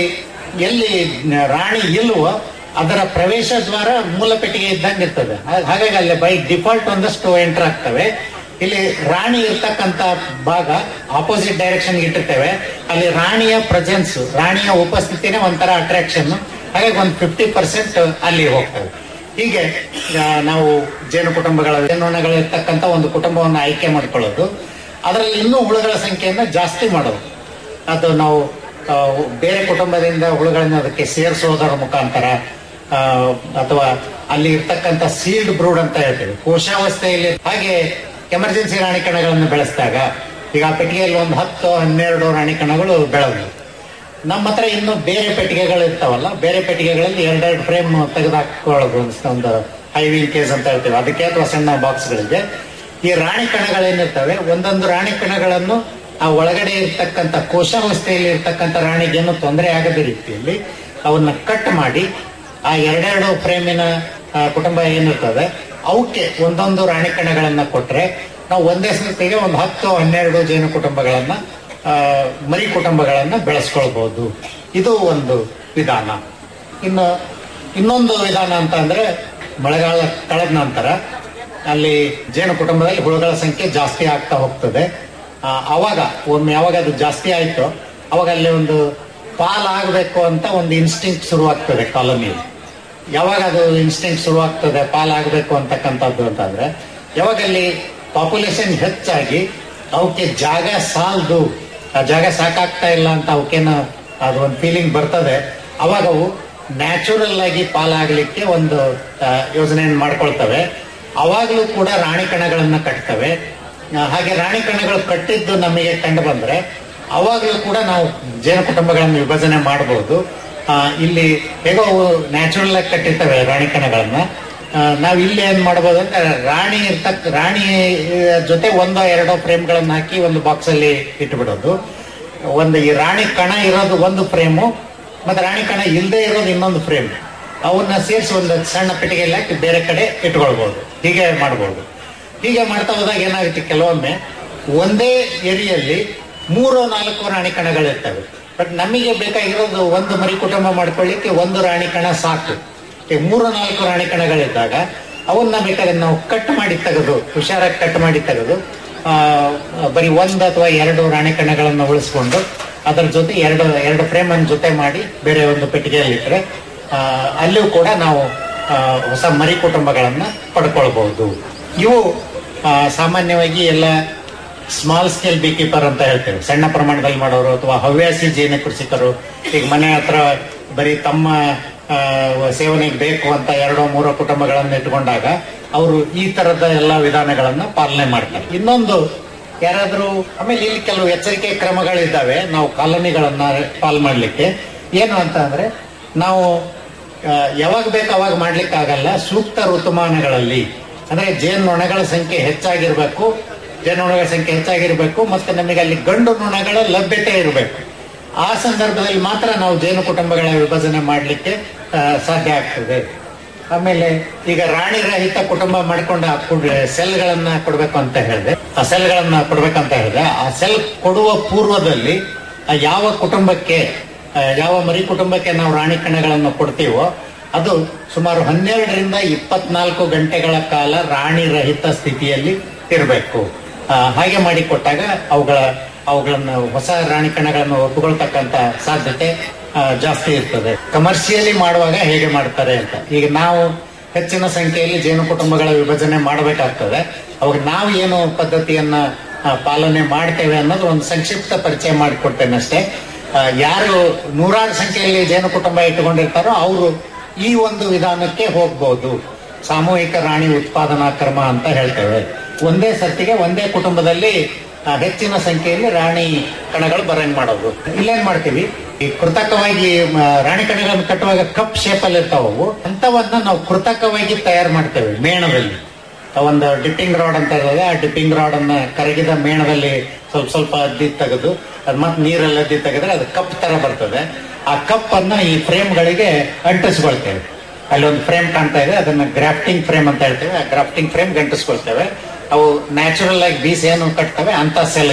ಎಲ್ಲಿ ರಾಣಿ ಇಲ್ವೋ ಅದರ ಪ್ರವೇಶ ದ್ವಾರ ಮೂಲ ಪೆಟ್ಟಿಗೆ ಇದ್ದಂಗೆ ಇರ್ತದೆ ಹಾ- ಹಾಗಾಗಿ ಅಲ್ಲಿ ಬೈ ಡಿಫಾಲ್ಟ್ ಒಂದಷ್ಟು ಎಂಟರ್ ಆಗ್ತವೆ ಇಲ್ಲಿ ರಾಣಿ ಇರ್ತಕ್ಕಂತ ಭಾಗ ಆಪೋಸಿಟ್ ಡೈರೆಕ್ಷನ್ ಇಟ್ಟಿರ್ತೇವೆ ಅಲ್ಲಿ ರಾಣಿಯ ಪ್ರೆಸೆನ್ಸ್ ರಾಣಿಯ ಉಪಸ್ಥಿತಿನೇ ಒಂಥರ ಅಟ್ರಾಕ್ಷನ್ ಹಾಗಾಗಿ ಒಂದು ಫಿಫ್ಟಿ ಪರ್ಸೆಂಟ್ ಅಲ್ಲಿ ಹೋಗ್ತವೆ ಹೀಗೆ ಆ, ನಾವು ಜೇನು ಕುಟುಂಬಗಳ ಜೇನುನೊಣಗಳು ಇರ್ತಕ್ಕಂಥ ಒಂದು ಕುಟುಂಬವನ್ನು ಆಯ್ಕೆ ಮಾಡ್ಕೊಳ್ಳೋದು ಅದರಲ್ಲಿ ಇನ್ನೂ ಹುಳುಗಳ ಸಂಖ್ಯೆಯನ್ನು ಜಾಸ್ತಿ ಮಾಡೋದು ಅದು ನಾವು ಆ, ಬೇರೆ ಕುಟುಂಬದಿಂದ ಹುಳುಗಳನ್ನ ಅದಕ್ಕೆ ಸೇರಿಸೋದರ ಮುಖಾಂತರ ಆ, ಅಥವಾ ಅಲ್ಲಿ ಇರ್ತಕ್ಕಂಥ ಸೀಲ್ಡ್ ಬ್ರೂಡ್ ಅಂತ ಹೇಳ್ತೇವೆ ಕೋಶಾವಸ್ಥೆಯಲ್ಲಿ ಹಾಗೆ ಎಮರ್ಜೆನ್ಸಿ ರಾಣಿಕಣಗಳನ್ನು ಬೆಳೆಸಿದಾಗ ಈಗ ಆ ಪೆಟ್ಟಿಗೆಯಲ್ಲಿ ಒಂದು ಹತ್ತು ಹನ್ನೆರಡು ರಾಣಿಕಣಗಳು ಬೆಳೆದ್ವು ನಮ್ಮ ಹತ್ರ ಇನ್ನು ಬೇರೆ ಪೆಟ್ಟಿಗೆಗಳು ಇರ್ತಾವಲ್ಲ ಬೇರೆ ಪೆಟ್ಟಿಗೆಗಳಲ್ಲಿ ಎರಡೆರಡು ಫ್ರೇಮ್ ತೆಗೆದುಹಾಕೊಳ್ಳೋದು ಒಂದು ಹೈವಿಂಗ್ ಕೇಸ್ ಅಂತ ಹೇಳ್ತೇವೆ ಅದಕ್ಕೆ ಅಥವಾ ಸಣ್ಣ ಬಾಕ್ಸ್ಗಳಿಗೆ ಈ ರಾಣಿ ಕಣಗಳೇನಿರ್ತವೆ ಒಂದೊಂದು ರಾಣಿ ಕಣಗಳನ್ನು ಆ ಒಳಗಡೆ ಇರ್ತಕ್ಕಂಥ ಕೋಶಾವಸ್ಥೆಯಲ್ಲಿ ಇರ್ತಕ್ಕಂಥ ರಾಣಿಗೇನು ತೊಂದರೆ ಆಗದ ರೀತಿಯಲ್ಲಿ ಅವನ್ನ ಕಟ್ ಮಾಡಿ ಆ ಎರಡೆರಡು ಫ್ರೇಮಿನ ಆ, ಕುಟುಂಬ ಏನಿರ್ತದೆ ಅವಕ್ಕೆ ಒಂದೊಂದು ರಾಣಿ ಕಣಗಳನ್ನ ಕೊಟ್ರೆ ನಾವು ಒಂದೇ ಸರ್ತಿಗೆ ಒಂದು ಹತ್ತು ಹನ್ನೆರಡು ಜೇನು ಕುಟುಂಬಗಳನ್ನ ಆ, ಮರಿ ಕುಟುಂಬಗಳನ್ನ ಬೆಳೆಸ್ಕೊಳ್ಬಹುದು ಇದು ಒಂದು ವಿಧಾನ ಇನ್ನು ಇನ್ನೊಂದು ವಿಧಾನ ಅಂತ ಅಂದ್ರೆ ಮಳೆಗಾಲ ಕಳೆದ ನಂತರ ಅಲ್ಲಿ ಜೇನು ಕುಟುಂಬದಲ್ಲಿ ಹುಳುಗಳ ಸಂಖ್ಯೆ ಜಾಸ್ತಿ ಆಗ್ತಾ ಹೋಗ್ತದೆ ಆ, ಅವಾಗ ಒಮ್ಮೆ ಯಾವಾಗ ಅದು ಜಾಸ್ತಿ ಆಯ್ತು ಅವಾಗ ಅಲ್ಲಿ ಒಂದು ಪಾಲಾಗಬೇಕು ಅಂತ ಒಂದು ಇನ್ಸ್ಟಿಂಕ್ಟ್ ಶುರುವಾಗ್ತದೆ ಕಾಲೋನಿಯಲ್ಲಿ ಯಾವಾಗ ಅದು ಇನ್ಸ್ಟಿಂಕ್ಟ್ ಶುರುವಾಗ್ತದೆ ಪಾಲಾಗಬೇಕು ಅಂತಕ್ಕಂಥದ್ದು ಅಂತಂದ್ರೆ ಯಾವಾಗ ಅಲ್ಲಿ ಪಾಪ್ಯುಲೇಷನ್ ಹೆಚ್ಚಾಗಿ ಅವಕ್ಕೆ ಜಾಗ ಸಾಲದು ಆ ಜಾಗ ಸಾಕಾಗ್ತಾ ಇಲ್ಲ ಅಂತ ಅವಕ್ಕೇನು ಅದು ಒಂದು ಫೀಲಿಂಗ್ ಬರ್ತದೆ ಅವಾಗ ಅವು ನ್ಯಾಚುರಲ್ ಆಗಿ ಪಾಲಾಗ್ಲಿಕ್ಕೆ ಒಂದು ಆ, ಯೋಜನೆಯನ್ನು ಮಾಡ್ಕೊಳ್ತವೆ ಅವಾಗಲೂ ಕೂಡ ರಾಣಿ ಕಣಗಳನ್ನ ಕಟ್ತವೆ ಆ, ಹಾಗೆ ರಾಣಿ ಕಣಗಳು ಕಟ್ಟಿದ್ದು ನಮಗೆ ಕಂಡು ಬಂದ್ರೆ ಅವಾಗಲೂ ಕೂಡ ನಾವು ಜೇನು ಕುಟುಂಬಗಳನ್ನು ವಿಭಜನೆ ಮಾಡಬಹುದು ಆ, ಇಲ್ಲಿ ಹೇಗೋ ಅವು ನ್ಯಾಚುರಲ್ ಆಗಿ ಕಟ್ಟಿರ್ತವೆ ರಾಣಿ ಕಣಗಳನ್ನ ಆ, ನಾವು ಇಲ್ಲಿ ಏನ್ ಮಾಡ್ಬೋದು ಅಂದ್ರೆ ರಾಣಿ ಇರ್ತಕ್ಕ ರಾಣಿ ಆ, ಜೊತೆ ಒಂದೋ ಎರಡೋ ಫ್ರೇಮ್ಗಳನ್ನ ಹಾಕಿ ಒಂದು ಬಾಕ್ಸ್ ಅಲ್ಲಿ ಇಟ್ಬಿಡೋದು ಒಂದು ಈ ರಾಣಿ ಕಣ ಇರೋದು ಒಂದು ಫ್ರೇಮು ಮತ್ತೆ ರಾಣಿ ಕಣ ಇಲ್ಲದೆ ಇರೋದು ಇನ್ನೊಂದು ಫ್ರೇಮ್ ಅವನ್ನ ಸೇರಿಸಿ ಒಂದು ಸಣ್ಣ ಪೆಟ್ಟಿಗೆಯಲ್ಲಿ ಹಾಕಿ ಬೇರೆ ಕಡೆ ಇಟ್ಕೊಳ್ಬಹುದು ಹೀಗೆ ಮಾಡ್ಬೋದು ಹೀಗೆ ಮಾಡ್ತಾ ಹೋದಾಗ ಏನಾಗುತ್ತೆ ಕೆಲವೊಮ್ಮೆ ಒಂದೇ ಏರಿಯಲ್ಲಿ ಮೂರು ನಾಲ್ಕು ರಾಣಿ ಕಣಗಳಿರ್ತವೆ ಬಟ್ ನಮಗೆ ಬೇಕಾಗಿರೋದು ಒಂದು ಮರಿ ಕುಟುಂಬ ಮಾಡ್ಕೊಳ್ಳಿಕ್ಕೆ ಒಂದು ರಾಣಿ ಕಣ ಸಾಕು ಈ ಮೂರು ನಾಲ್ಕು ರಾಣಿ ಕಣಗಳಿದ್ದಾಗ ಅವನ್ನ ಬೇಕಾದ್ರೆ ನಾವು ಕಟ್ ಮಾಡಿ ತೆಗೆದು ಹುಷಾರಾಗಿ ಕಟ್ ಮಾಡಿ ತೆಗೆದು ಆ, ಬರೀ ಒಂದು ಅಥವಾ ಎರಡು ರಾಣಿ ಕಣಗಳನ್ನು ಉಳಿಸ್ಕೊಂಡು ಅದರ ಜೊತೆ ಎರಡು ಎರಡು ಫ್ರೇಮ್ ಅನ್ನು ಜೊತೆ ಮಾಡಿ ಬೇರೆ ಒಂದು ಪೆಟ್ಟಿಗೆಯಲ್ಲಿ ಇಟ್ಟರೆ ಆ, ಅಲ್ಲಿಯೂ ಕೂಡ ನಾವು ಆ, ಹೊಸ ಮರಿ ಕುಟುಂಬಗಳನ್ನ ಪಡ್ಕೊಳ್ಬಹುದು ಇವು ಆ, ಸಾಮಾನ್ಯವಾಗಿ ಎಲ್ಲ ಸ್ಮಾಲ್ ಸ್ಕೇಲ್ ಬಿ ಕೀಪರ್ ಅಂತ ಹೇಳ್ತೇವೆ ಸಣ್ಣ ಪ್ರಮಾಣದಲ್ಲಿ ಮಾಡೋರು ಅಥವಾ ಹವ್ಯಾಸಿ ಜೇನು ಕೃಷಿಕರು ಈಗ ಮನೆ ಹತ್ರ ಬರೀ ತಮ್ಮ ಆ, ಸೇವನೆಗೆ ಬೇಕು ಅಂತ ಎರಡೋ ಮೂರೋ ಕುಟುಂಬಗಳನ್ನು ಇಟ್ಕೊಂಡಾಗ ಅವರು ಈ ತರದ ಎಲ್ಲ ವಿಧಾನಗಳನ್ನ ಪಾಲನೆ ಮಾಡ್ತಾರೆ ಇನ್ನೊಂದು ಯಾರಾದ್ರೂ ಆಮೇಲೆ ಇಲ್ಲಿ ಕೆಲವು ಎಚ್ಚರಿಕೆ ಕ್ರಮಗಳಿದ್ದಾವೆ ನಾವು ಕಾಲೋನಿಗಳನ್ನ ಪಾಲ್ ಮಾಡ್ಲಿಕ್ಕೆ ಏನು ಅಂತ ಅಂದ್ರೆ ನಾವು ಆ, ಯಾವಾಗ ಬೇಕು ಅವಾಗ ಮಾಡ್ಲಿಕ್ಕೆ ಆಗಲ್ಲ ಸೂಕ್ತ ಋತುಮಾನಗಳಲ್ಲಿ ಅಂದ್ರೆ ಜೇನುನೊಣಗಳ ಸಂಖ್ಯೆ ಹೆಚ್ಚಾಗಿರ್ಬೇಕು ಜೇನುನೊಣಗಳ ಸಂಖ್ಯೆ ಹೆಚ್ಚಾಗಿರ್ಬೇಕು ಮತ್ತೆ ನಮಗೆ ಅಲ್ಲಿ ಗಂಡು ನೊಣಗಳ ಲಭ್ಯತೆ ಇರಬೇಕು ಆ ಸಂದರ್ಭದಲ್ಲಿ ಮಾತ್ರ ನಾವು ಜೇನು ಕುಟುಂಬಗಳ ವಿಭಜನೆ ಮಾಡಲಿಕ್ಕೆ ಸಾಧ್ಯ ಆಗ್ತದೆ ಆಮೇಲೆ ಈಗ ರಾಣಿ ರಹಿತ ಕುಟುಂಬ ಮಾಡ್ಕೊಂಡ ಸೆಲ್ಗಳನ್ನ ಕೊಡ್ಬೇಕು ಅಂತ ಹೇಳಿದೆ ಆ ಸೆಲ್ಗಳನ್ನ ಕೊಡ್ಬೇಕಂತ ಹೇಳಿದೆ ಆ ಸೆಲ್ ಕೊಡುವ ಪೂರ್ವದಲ್ಲಿ ಆ ಯಾವ ಕುಟುಂಬಕ್ಕೆ ಆ, ಯಾವ ಮರಿ ಕುಟುಂಬಕ್ಕೆ ನಾವು ರಾಣಿ ಕಣಗಳನ್ನು ಕೊಡ್ತೀವೋ ಅದು ಸುಮಾರು ಹನ್ನೆರಡರಿಂದ ಇಪ್ಪತ್ನಾಲ್ಕು ಗಂಟೆಗಳ ಕಾಲ ರಾಣಿ ರಹಿತ ಸ್ಥಿತಿಯಲ್ಲಿ ಇರಬೇಕು ಹಾಗೆ ಮಾಡಿ ಕೊಟ್ಟಾಗ ಅವುಗಳ ಅವುಗಳನ್ನು ಹೊಸ ರಾಣಿ ಕಣಗಳನ್ನು ಒಪ್ಪಿಕೊಳ್ತಕ್ಕಂತ ಸಾಧ್ಯತೆ ಆ, ಜಾಸ್ತಿ ಇರ್ತದೆ ಕಮರ್ಷಿಯಲಿ ಮಾಡುವಾಗ ಹೇಗೆ ಮಾಡ್ತಾರೆ ಅಂತ ಈಗ ನಾವು ಹೆಚ್ಚಿನ ಸಂಖ್ಯೆಯಲ್ಲಿ ಜೇನು ಕುಟುಂಬಗಳ ವಿಭಜನೆ ಮಾಡಬೇಕಾಗ್ತದೆ ಅವಾಗ ನಾವು ಏನು ಪದ್ಧತಿಯನ್ನ ಆ, ಪಾಲನೆ ಮಾಡ್ತೇವೆ ಅನ್ನೋದು ಒಂದು ಸಂಕ್ಷಿಪ್ತ ಪರಿಚಯ ಮಾಡಿಕೊಡ್ತೇನೆ ಅಷ್ಟೇ ಆ, ಯಾರು ನೂರಾರು ಸಂಖ್ಯೆಯಲ್ಲಿ ಜೇನು ಕುಟುಂಬ ಇಟ್ಟುಕೊಂಡಿರ್ತಾರೋ ಅವರು ಈ ಒಂದು ವಿಧಾನಕ್ಕೆ ಹೋಗ್ಬೋದು ಸಾಮೂಹಿಕ ರಾಣಿ ಉತ್ಪಾದನಾ ಕ್ರಮ ಅಂತ ಹೇಳ್ತೇವೆ ಒಂದೇ ಸರ್ತಿಗೆ ಒಂದೇ ಕುಟುಂಬದಲ್ಲಿ ಆ, ಹೆಚ್ಚಿನ ಸಂಖ್ಯೆಯಲ್ಲಿ ರಾಣಿ ಕಣಗಳು ಬರಂಗ್ ಮಾಡೋದು ಇಲ್ಲೇನ್ ಮಾಡ್ತೀವಿ ಈ ಕೃತಕವಾಗಿ ಮ, ರಾಣಿ ಕಣಗಳನ್ನು ಕಟ್ಟುವಾಗ ಕಪ್ ಶೇಪ್ ಅಲ್ಲಿ ಇರ್ತಾವು ಅಂತವನ್ನ ನಾವು ಕೃತಕವಾಗಿ ತಯಾರು ಮಾಡ್ತೇವೆ ಮೇಣದಲ್ಲಿ ಒಂದು ಡಿಪ್ಪಿಂಗ್ ರಾಡ್ ಅಂತ ಇರೋದು ಆ ಡಿಪ್ಪಿಂಗ್ ರಾಡ್ ಅನ್ನ ಕರಗಿದ ಮೇಣದಲ್ಲಿ ಸ್ವಲ್ಪ ಸ್ವಲ್ಪ ಅದ್ದಿ ತೆಗೆದು ಅದ್ ಮತ್ತೆ ನೀರಲ್ಲಿ ಅದ್ದಿ ತೆಗೆದ್ರೆ ಅದು ಕಪ್ ತರ ಬರ್ತದೆ ಆ ಕಪ್ ಅನ್ನ ಈ ಫ್ರೇಮ್ಗಳಿಗೆ ಅಂಟಿಸ್ಕೊಳ್ತೇವೆ ಅಲ್ಲಿ ಒಂದು ಫ್ರೇಮ್ ಕಾಣ್ತಾ ಇದೆ ಅದನ್ನ ಗ್ರಾಫ್ಟಿಂಗ್ ಫ್ರೇಮ್ ಅಂತ ಹೇಳ್ತೇವೆ ಆ ಗ್ರಾಫ್ಟಿಂಗ್ ಫ್ರೇಮ್ ಗಂಟಿಸ್ಕೊಳ್ತೇವೆ ಅವು ನ್ಯಾಚುರಲ್ ಆಗಿ ಬೀಸ್ ಏನು ಕಟ್ತವೆ ಅಂತ ಸೆಲ್ಗಳು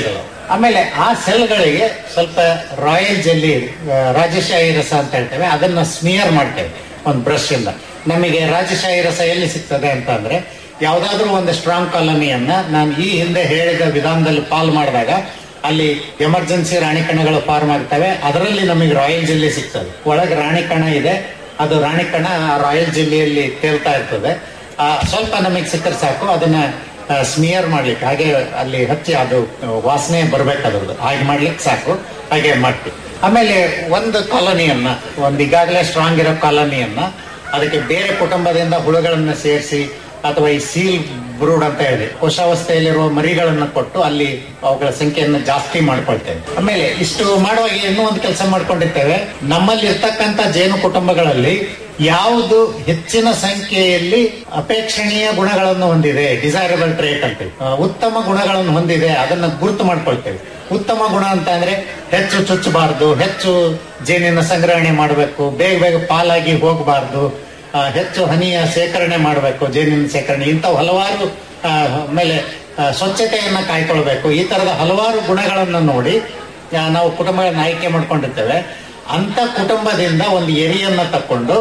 ಆಮೇಲೆ ಆ ಸೆಲ್ಗಳಿಗೆ ಸ್ವಲ್ಪ ರಾಯಲ್ ಜೆಲ್ಲಿ ಆ, ರಾಜಶಾಹಿ ರಸ ಅಂತ ಹೇಳ್ತೇವೆ ಅದನ್ನ ಸ್ಮಿಯರ್ ಮಾಡ್ತೇವೆ ಒಂದು ಬ್ರಷ್ ಇಂದ ನಮಗೆ ರಾಜಶಾಹಿ ರಸ ಎಲ್ಲಿ ಸಿಗ್ತದೆ ಅಂತ ಅಂದ್ರೆ ಯಾವ್ದಾದ್ರೂ ಒಂದು ಸ್ಟ್ರಾಂಗ್ ಕಾಲನಿಯನ್ನ ನಾನು ಈ ಹಿಂದೆ ಹೇಳಿದ ವಿಧಾನದಲ್ಲಿ ಪಾಲ್ ಮಾಡಿದಾಗ ಅಲ್ಲಿ ಎಮರ್ಜೆನ್ಸಿ ರಾಣಿಕಣಗಳು ಫಾರ್ಮ್ ಆಗ್ತವೆ ಅದರಲ್ಲಿ ನಮಗೆ ರಾಯಲ್ ಜೆಲ್ಲಿ ಸಿಗ್ತದೆ ಒಳಗೆ ರಾಣಿಕಣ ಇದೆ ಅದು ರಾಣಿಕಣ ಆ ರಾಯಲ್ ಜೆಲ್ಲಿಯಲ್ಲಿ ತೇಲ್ತಾ ಇರ್ತದೆ ಆ, ಸ್ವಲ್ಪ ನಮಗೆ ಸಿಕ್ಕರೆ ಸಾಕು ಅದನ್ನ ಸ್ಮಿಯರ್ ಮಾಡ್ಲಿಕ್ಕೆ ಹಾಗೆ ಅಲ್ಲಿ ಹಚ್ಚಿ ಅದು ವಾಸನೆ ಬರ್ಬೇಕು ಅದ್ರದ್ದು ಹಾಗೆ ಮಾಡ್ಲಿಕ್ಕೆ ಸಾಕು ಹಾಗೆ ಮಾಡ್ತೀವಿ ಆಮೇಲೆ ಒಂದು ಕಾಲೋನಿಯನ್ನ ಒಂದು ಈಗಾಗಲೇ ಸ್ಟ್ರಾಂಗ್ ಇರೋ ಕಾಲೋನಿಯನ್ನ ಅದಕ್ಕೆ ಬೇರೆ ಕುಟುಂಬದಿಂದ ಹುಳುಗಳನ್ನ ಸೇರಿಸಿ ಅಥವಾ ಈ ಸೀಲ್ ಬ್ರೂಡ್ ಅಂತ ಹೇಳಿ ಕೋಶಾವಸ್ಥೆಯಲ್ಲಿರುವ ಮರಿಗಳನ್ನ ಕೊಟ್ಟು ಅಲ್ಲಿ ಅವುಗಳ ಸಂಖ್ಯೆಯನ್ನು ಜಾಸ್ತಿ ಮಾಡ್ಕೊಳ್ತೇವೆ ಆಮೇಲೆ ಇಷ್ಟು ಮಾಡುವಾಗ ಇನ್ನೂ ಒಂದು ಕೆಲಸ ಮಾಡ್ಕೊಂಡಿರ್ತೇವೆ ನಮ್ಮಲ್ಲಿ ಇರ್ತಕ್ಕಂಥ ಜೇನು ಕುಟುಂಬಗಳಲ್ಲಿ ಯಾವುದು ಹೆಚ್ಚಿನ ಸಂಖ್ಯೆಯಲ್ಲಿ ಅಪೇಕ್ಷಣೀಯ ಗುಣಗಳನ್ನು ಹೊಂದಿದೆ ಡಿಸೈರಬಲ್ ಟ್ರೇಟ್ ಅಂತೀವಿ ಆ, ಉತ್ತಮ ಗುಣಗಳನ್ನು ಹೊಂದಿದೆ ಅದನ್ನ ಗುರುತು ಮಾಡ್ಕೊಳ್ತೇವೆ ಉತ್ತಮ ಗುಣ ಅಂತ ಅಂದ್ರೆ ಹೆಚ್ಚು ಚುಚ್ಚಬಾರ್ದು ಹೆಚ್ಚು ಜೇನಿನ ಸಂಗ್ರಹಣೆ ಮಾಡಬೇಕು ಬೇಗ ಬೇಗ ಪಾಲಾಗಿ ಹೋಗಬಾರ್ದು ಆ, ಹೆಚ್ಚು ಹನಿಯ ಸೇಕರಣೆ ಮಾಡಬೇಕು ಜೇನಿನ ಸೇಕರಣೆ ಇಂಥವು ಹಲವಾರು ಆ, ಆಮೇಲೆ ಆ, ಸ್ವಚ್ಛತೆಯನ್ನ ಕಾಯ್ಕೊಳ್ಬೇಕು ಈ ತರದ ಹಲವಾರು ಗುಣಗಳನ್ನ ನೋಡಿ ಆ, ನಾವು ಕುಟುಂಬಗಳನ್ನ ಆಯ್ಕೆ ಮಾಡ್ಕೊಂಡಿರ್ತೇವೆ ಅಂತ ಕುಟುಂಬದಿಂದ ಒಂದು ಎರಿಯನ್ನ ತಕೊಂಡು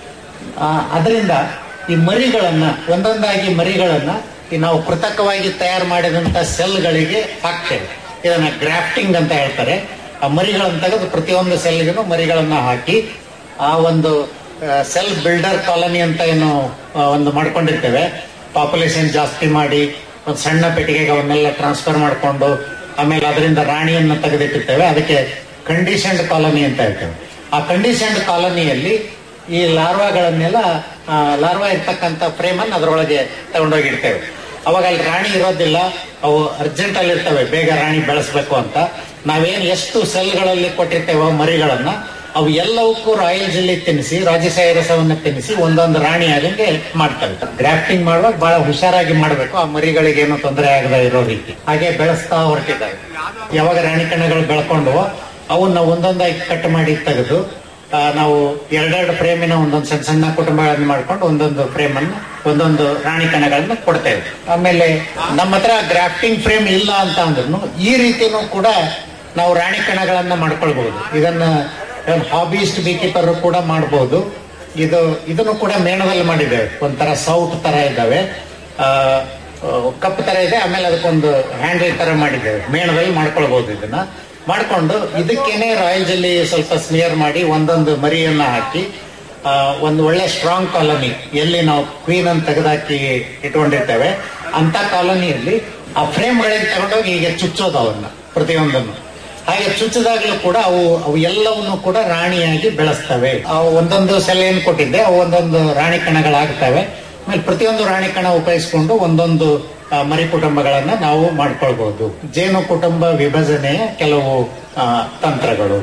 ಅದರಿಂದ ಈ ಮರಿಗಳನ್ನ ಒಂದೊಂದಾಗಿ ಮರಿಗಳನ್ನ ಈ ನಾವು ಕೃತಕವಾಗಿ ತಯಾರು ಮಾಡಿದಂತ ಸೆಲ್ಗಳಿಗೆ ಹಾಕ್ತೇವೆ ಇದನ್ನ ಗ್ರಾಫ್ಟಿಂಗ್ ಅಂತ ಹೇಳ್ತಾರೆ ಆ ಮರಿಗಳನ್ನ ತೆಗೆದು ಪ್ರತಿಯೊಂದು ಸೆಲ್ಗೂ ಮರಿಗಳನ್ನ ಹಾಕಿ ಆ ಒಂದು ಸೆಲ್ ಬಿಲ್ಡರ್ ಕಾಲನಿ ಅಂತ ಏನು ಆ, ಒಂದು ಮಾಡ್ಕೊಂಡಿರ್ತೇವೆ ಪಾಪ್ಯುಲೇಷನ್ ಜಾಸ್ತಿ ಮಾಡಿ ಒಂದು ಸಣ್ಣ ಪೆಟ್ಟಿಗೆಗೆ ಅವನ್ನೆಲ್ಲ ಟ್ರಾನ್ಸ್ಫರ್ ಮಾಡಿಕೊಂಡು ಆಮೇಲೆ ಅದರಿಂದ ರಾಣಿಯನ್ನು ತೆಗೆದಿಟ್ಟಿರ್ತೇವೆ ಅದಕ್ಕೆ ಕಂಡೀಷನ್ಡ್ ಕಾಲನಿ ಅಂತ ಹೇಳ್ತೇವೆ ಆ ಕಂಡೀಷನ್ಡ್ ಕಾಲನಿಯಲ್ಲಿ ಈ ಲಾರ್ವಾಗಳನ್ನೆಲ್ಲ ಆ, ಲಾರ್ವಾ ಇರ್ತಕ್ಕಂಥ ಫ್ರೇಮನ್ನು ಅದರೊಳಗೆ ತಗೊಂಡೋಗಿಡ್ತೇವೆ ಅವಾಗ ಅಲ್ಲಿ ರಾಣಿ ಇರೋದಿಲ್ಲ ಅವು ಅರ್ಜೆಂಟ್ ಅಲ್ಲಿ ಇರ್ತವೆ ಬೇಗ ರಾಣಿ ಬೆಳೆಸ್ಬೇಕು ಅಂತ ನಾವೇನ್ ಎಷ್ಟು ಸೆಲ್ಗಳಲ್ಲಿ ಕೊಟ್ಟಿರ್ತೇವೋ ಮರಿಗಳನ್ನ ಅವು ಎಲ್ಲವಕ್ಕೂ ರಾಯಲ್ ಜೆಲ್ಲಿ ತಿನ್ನಿಸಿ ರಾಜಶಾಹಿ ರಸವನ್ನ ತಿನ್ನಿಸಿ ಒಂದೊಂದು ರಾಣಿ ಆಗಂಗೆ ಮಾಡ್ತವೆ ಗ್ರಾಫ್ಟಿಂಗ್ ಮಾಡುವಾಗ ಬಹಳ ಹುಷಾರಾಗಿ ಮಾಡಬೇಕು ಆ ಮರಿಗಳಿಗೆ ಏನು ತೊಂದರೆ ಆಗದೆ ಇರೋ ರೀತಿ ಹಾಗೆ ಬೆಳೆಸ್ತಾ ಹೊರಟಿದ್ದಾರೆ ಯಾವಾಗ ರಾಣಿ ಕಣ್ಣಗಳು ಬೆಳ್ಕೊಂಡು ಅವನ್ನ ಒಂದೊಂದಾಗಿ ಕಟ್ ಮಾಡಿ ತೆಗೆದು ಆ, ನಾವು ಎರಡೆರಡು ಫ್ರೇಮಿನ ಒಂದೊಂದು ಸಣ್ಣ ಸಣ್ಣ ಕುಟುಂಬಗಳನ್ನು ಮಾಡ್ಕೊಂಡು ಒಂದೊಂದು ಫ್ರೇಮ್ ಅನ್ನು ಒಂದೊಂದು ರಾಣಿ ಕಣಗಳನ್ನ ಕೊಡ್ತೇವೆ ಆಮೇಲೆ ನಮ್ಮ ಹತ್ರ ಗ್ರಾಫ್ಟಿಂಗ್ ಫ್ರೇಮ್ ಇಲ್ಲ ಅಂತ ಅಂದ್ರೂ ಈ ರೀತಿನೂ ಕೂಡ ನಾವು ರಾಣಿ ಕಣಗಳನ್ನ ಮಾಡ್ಕೊಳ್ಬಹುದು ಇದನ್ನ ಹಾಬಿಸ್ಟ್ ಬೀಕೀಪರ್ ಕೂಡ ಮಾಡಬಹುದು ಇದು ಇದನ್ನು ಕೂಡ ಮೇಣದಲ್ಲಿ ಮಾಡಿದ್ದೇವೆ ಒಂಥರ ಸೌಟ್ ತರ ಇದ್ದಾವೆ ಆ, ಕಪ್ ತರ ಇದೆ ಆಮೇಲೆ ಅದಕ್ಕೊಂದು ಹ್ಯಾಂಡಲ್ ತರ ಮಾಡಿದ್ದೇವೆ ಮೇಣದಲ್ಲಿ ಮಾಡ್ಕೊಳ್ಬಹುದು ಇದನ್ನ ಮಾಡ್ಕೊಂಡು ಇದಕ್ಕೇನೆ ರಾಯಲ್ ಜೆಲ್ಲಿ ಸ್ವಲ್ಪ ಸ್ಮಿಯರ್ ಮಾಡಿ ಒಂದೊಂದು ಮರಿಯನ್ನ ಹಾಕಿ ಆ, ಒಂದು ಒಳ್ಳೆ ಸ್ಟ್ರಾಂಗ್ ಕಾಲೋನಿ ಎಲ್ಲಿ ನಾವು ಕ್ವೀನ್ ಅನ್ನು ತೆಗೆದಾಕಿ ಇಟ್ಕೊಂಡಿರ್ತೇವೆ ಅಂತ ಕಾಲೋನಿಯಲ್ಲಿ ಆ ಫ್ರೇಮ್ಗಳಿಗೆ ತಗೊಂಡೋಗಿ ಹೀಗೆ ಚುಚ್ಚೋದು ಅವನ್ನ ಪ್ರತಿಯೊಂದನ್ನು ಹಾಗೆ ಚುಚ್ಚಿದಾಗಲೂ ಕೂಡ ಅವು ಅವು ಎಲ್ಲವನ್ನು ಕೂಡ ರಾಣಿಯಾಗಿ ಬೆಳೆಸ್ತವೆ ಅವು ಒಂದೊಂದು ಸೆಲ್ ಏನ್ ಕೊಟ್ಟಿದ್ದೆ ಅವು ಒಂದೊಂದು ರಾಣಿ ಕಣಗಳಾಗ್ತವೆ ಆಮೇಲೆ ಪ್ರತಿಯೊಂದು ರಾಣಿ ಕಣ ಉಪಯೋಗಿಸಿಕೊಂಡು ಒಂದೊಂದು ಆ, ಮರಿ ಕುಟುಂಬಗಳನ್ನ ನಾವು ಮಾಡ್ಕೊಳ್ಬಹುದು ಜೇನು ಕುಟುಂಬ ವಿಭಜನೆಯ ಕೆಲವು ಆ, ತಂತ್ರಗಳು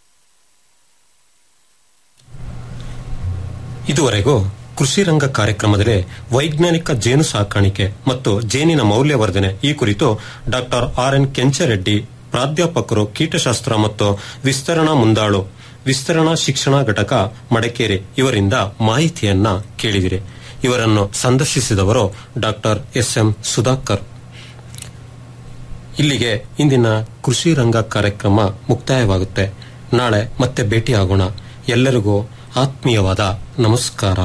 ಇದುವರೆಗೂ ಕೃಷಿ ರಂಗ ಕಾರ್ಯಕ್ರಮದಲ್ಲಿ ವೈಜ್ಞಾನಿಕ ಜೇನು ಸಾಕಾಣಿಕೆ ಮತ್ತು ಜೇನಿನ ಮೌಲ್ಯವರ್ಧನೆ ಈ ಕುರಿತು ಡಾಕ್ಟರ್ ಆರ್ ಎನ್ ಕೆಂಚರೆಡ್ಡಿ ಪ್ರಾಧ್ಯಾಪಕರು ಕೀಟಶಾಸ್ತ್ರ ಮತ್ತು ವಿಸ್ತರಣಾ ಮುಂದಾಳು ವಿಸ್ತರಣಾ ಶಿಕ್ಷಣ ಘಟಕ ಮಡಕೇರಿ ಇವರಿಂದ ಮಾಹಿತಿಯನ್ನ ಕೇಳಿದಿರಿ ಇವರನ್ನು ಸಂದರ್ಶಿಸಿದವರು ಡಾಕ್ಟರ್ ಎಸ್ ಎಂ ಸುಧಾಕರ್ ಇಲ್ಲಿಗೆ ಇಂದಿನ ಕೃಷಿ ರಂಗ ಕಾರ್ಯಕ್ರಮ ಮುಕ್ತಾಯವಾಗುತ್ತೆ ನಾಳೆ ಮತ್ತೆ ಭೇಟಿಯಾಗೋಣ ಎಲ್ಲರಿಗೂ ಆತ್ಮೀಯವಾದ ನಮಸ್ಕಾರ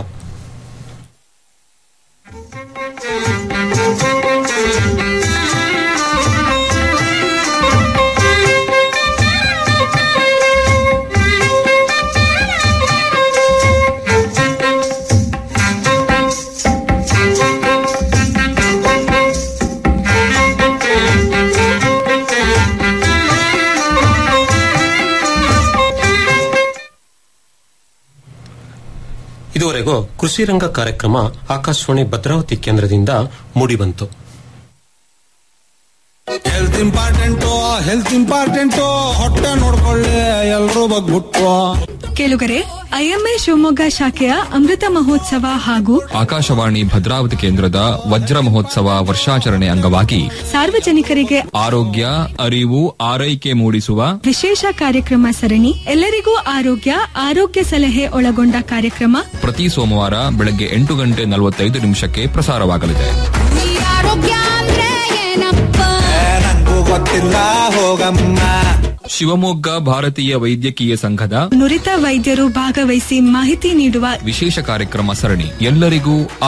ಇದುವರೆಗೂ ಕೃಷಿ ರಂಗ ಕಾರ್ಯಕ್ರಮ ಆಕಾಶವಾಣಿ ಭದ್ರಾವತಿ ಕೇಂದ್ರದಿಂದ ಮೂಡಿಬಂತು ಹೆಲ್ತ್ ಇಂಪಾರ್ಟೆಂಟು ಹೆಲ್ತ್ ಇಂಪಾರ್ಟೆಂಟು ಹೊಟ್ಟೆ ನೋಡ್ಕೊಳ್ಳಿ ಎಲ್ರೂ ಬಗ್ಬಿಟ್ಟು ಕೇಳುಗರೆ ಐಎಂಎ ಶಿವಮೊಗ್ಗ ಶಾಖೆಯ ಅಮೃತ ಮಹೋತ್ಸವ ಹಾಗೂ ಆಕಾಶವಾಣಿ ಭದ್ರಾವತಿ ಕೇಂದ್ರದ ವಜ್ರ ಮಹೋತ್ಸವ ವರ್ಷಾಚರಣೆ ಅಂಗವಾಗಿ ಸಾರ್ವಜನಿಕರಿಗೆ ಆರೋಗ್ಯ ಅರಿವು ಆರೈಕೆ ಮೂಡಿಸುವ ವಿಶೇಷ ಕಾರ್ಯಕ್ರಮ ಸರಣಿ ಎಲ್ಲರಿಗೂ ಆರೋಗ್ಯ ಆರೋಗ್ಯ ಸಲಹೆ ಒಳಗೊಂಡ ಕಾರ್ಯಕ್ರಮ ಪ್ರತಿ ಸೋಮವಾರ ಬೆಳಗ್ಗೆ ಎಂಟು ಗಂಟೆ ನಲವತ್ತೈದು ನಿಮಿಷಕ್ಕೆ ಪ್ರಸಾರವಾಗಲಿದೆ ಏ, ನಂಗೂ ಗೊತ್ತಿಲ್ಲ ಹೋಗಮ್ಮ ಶಿವಮೊಗ್ಗ ಭಾರತೀಯ ವೈದ್ಯಕೀಯ ಸಂಘದ ನುರಿತ ವೈದ್ಯರು ಭಾಗವಹಿಸಿ ಮಾಹಿತಿ ನೀಡುವ ವಿಶೇಷ ಕಾರ್ಯಕ್ರಮ ಸರಣಿ ಎಲ್ಲರಿಗೂ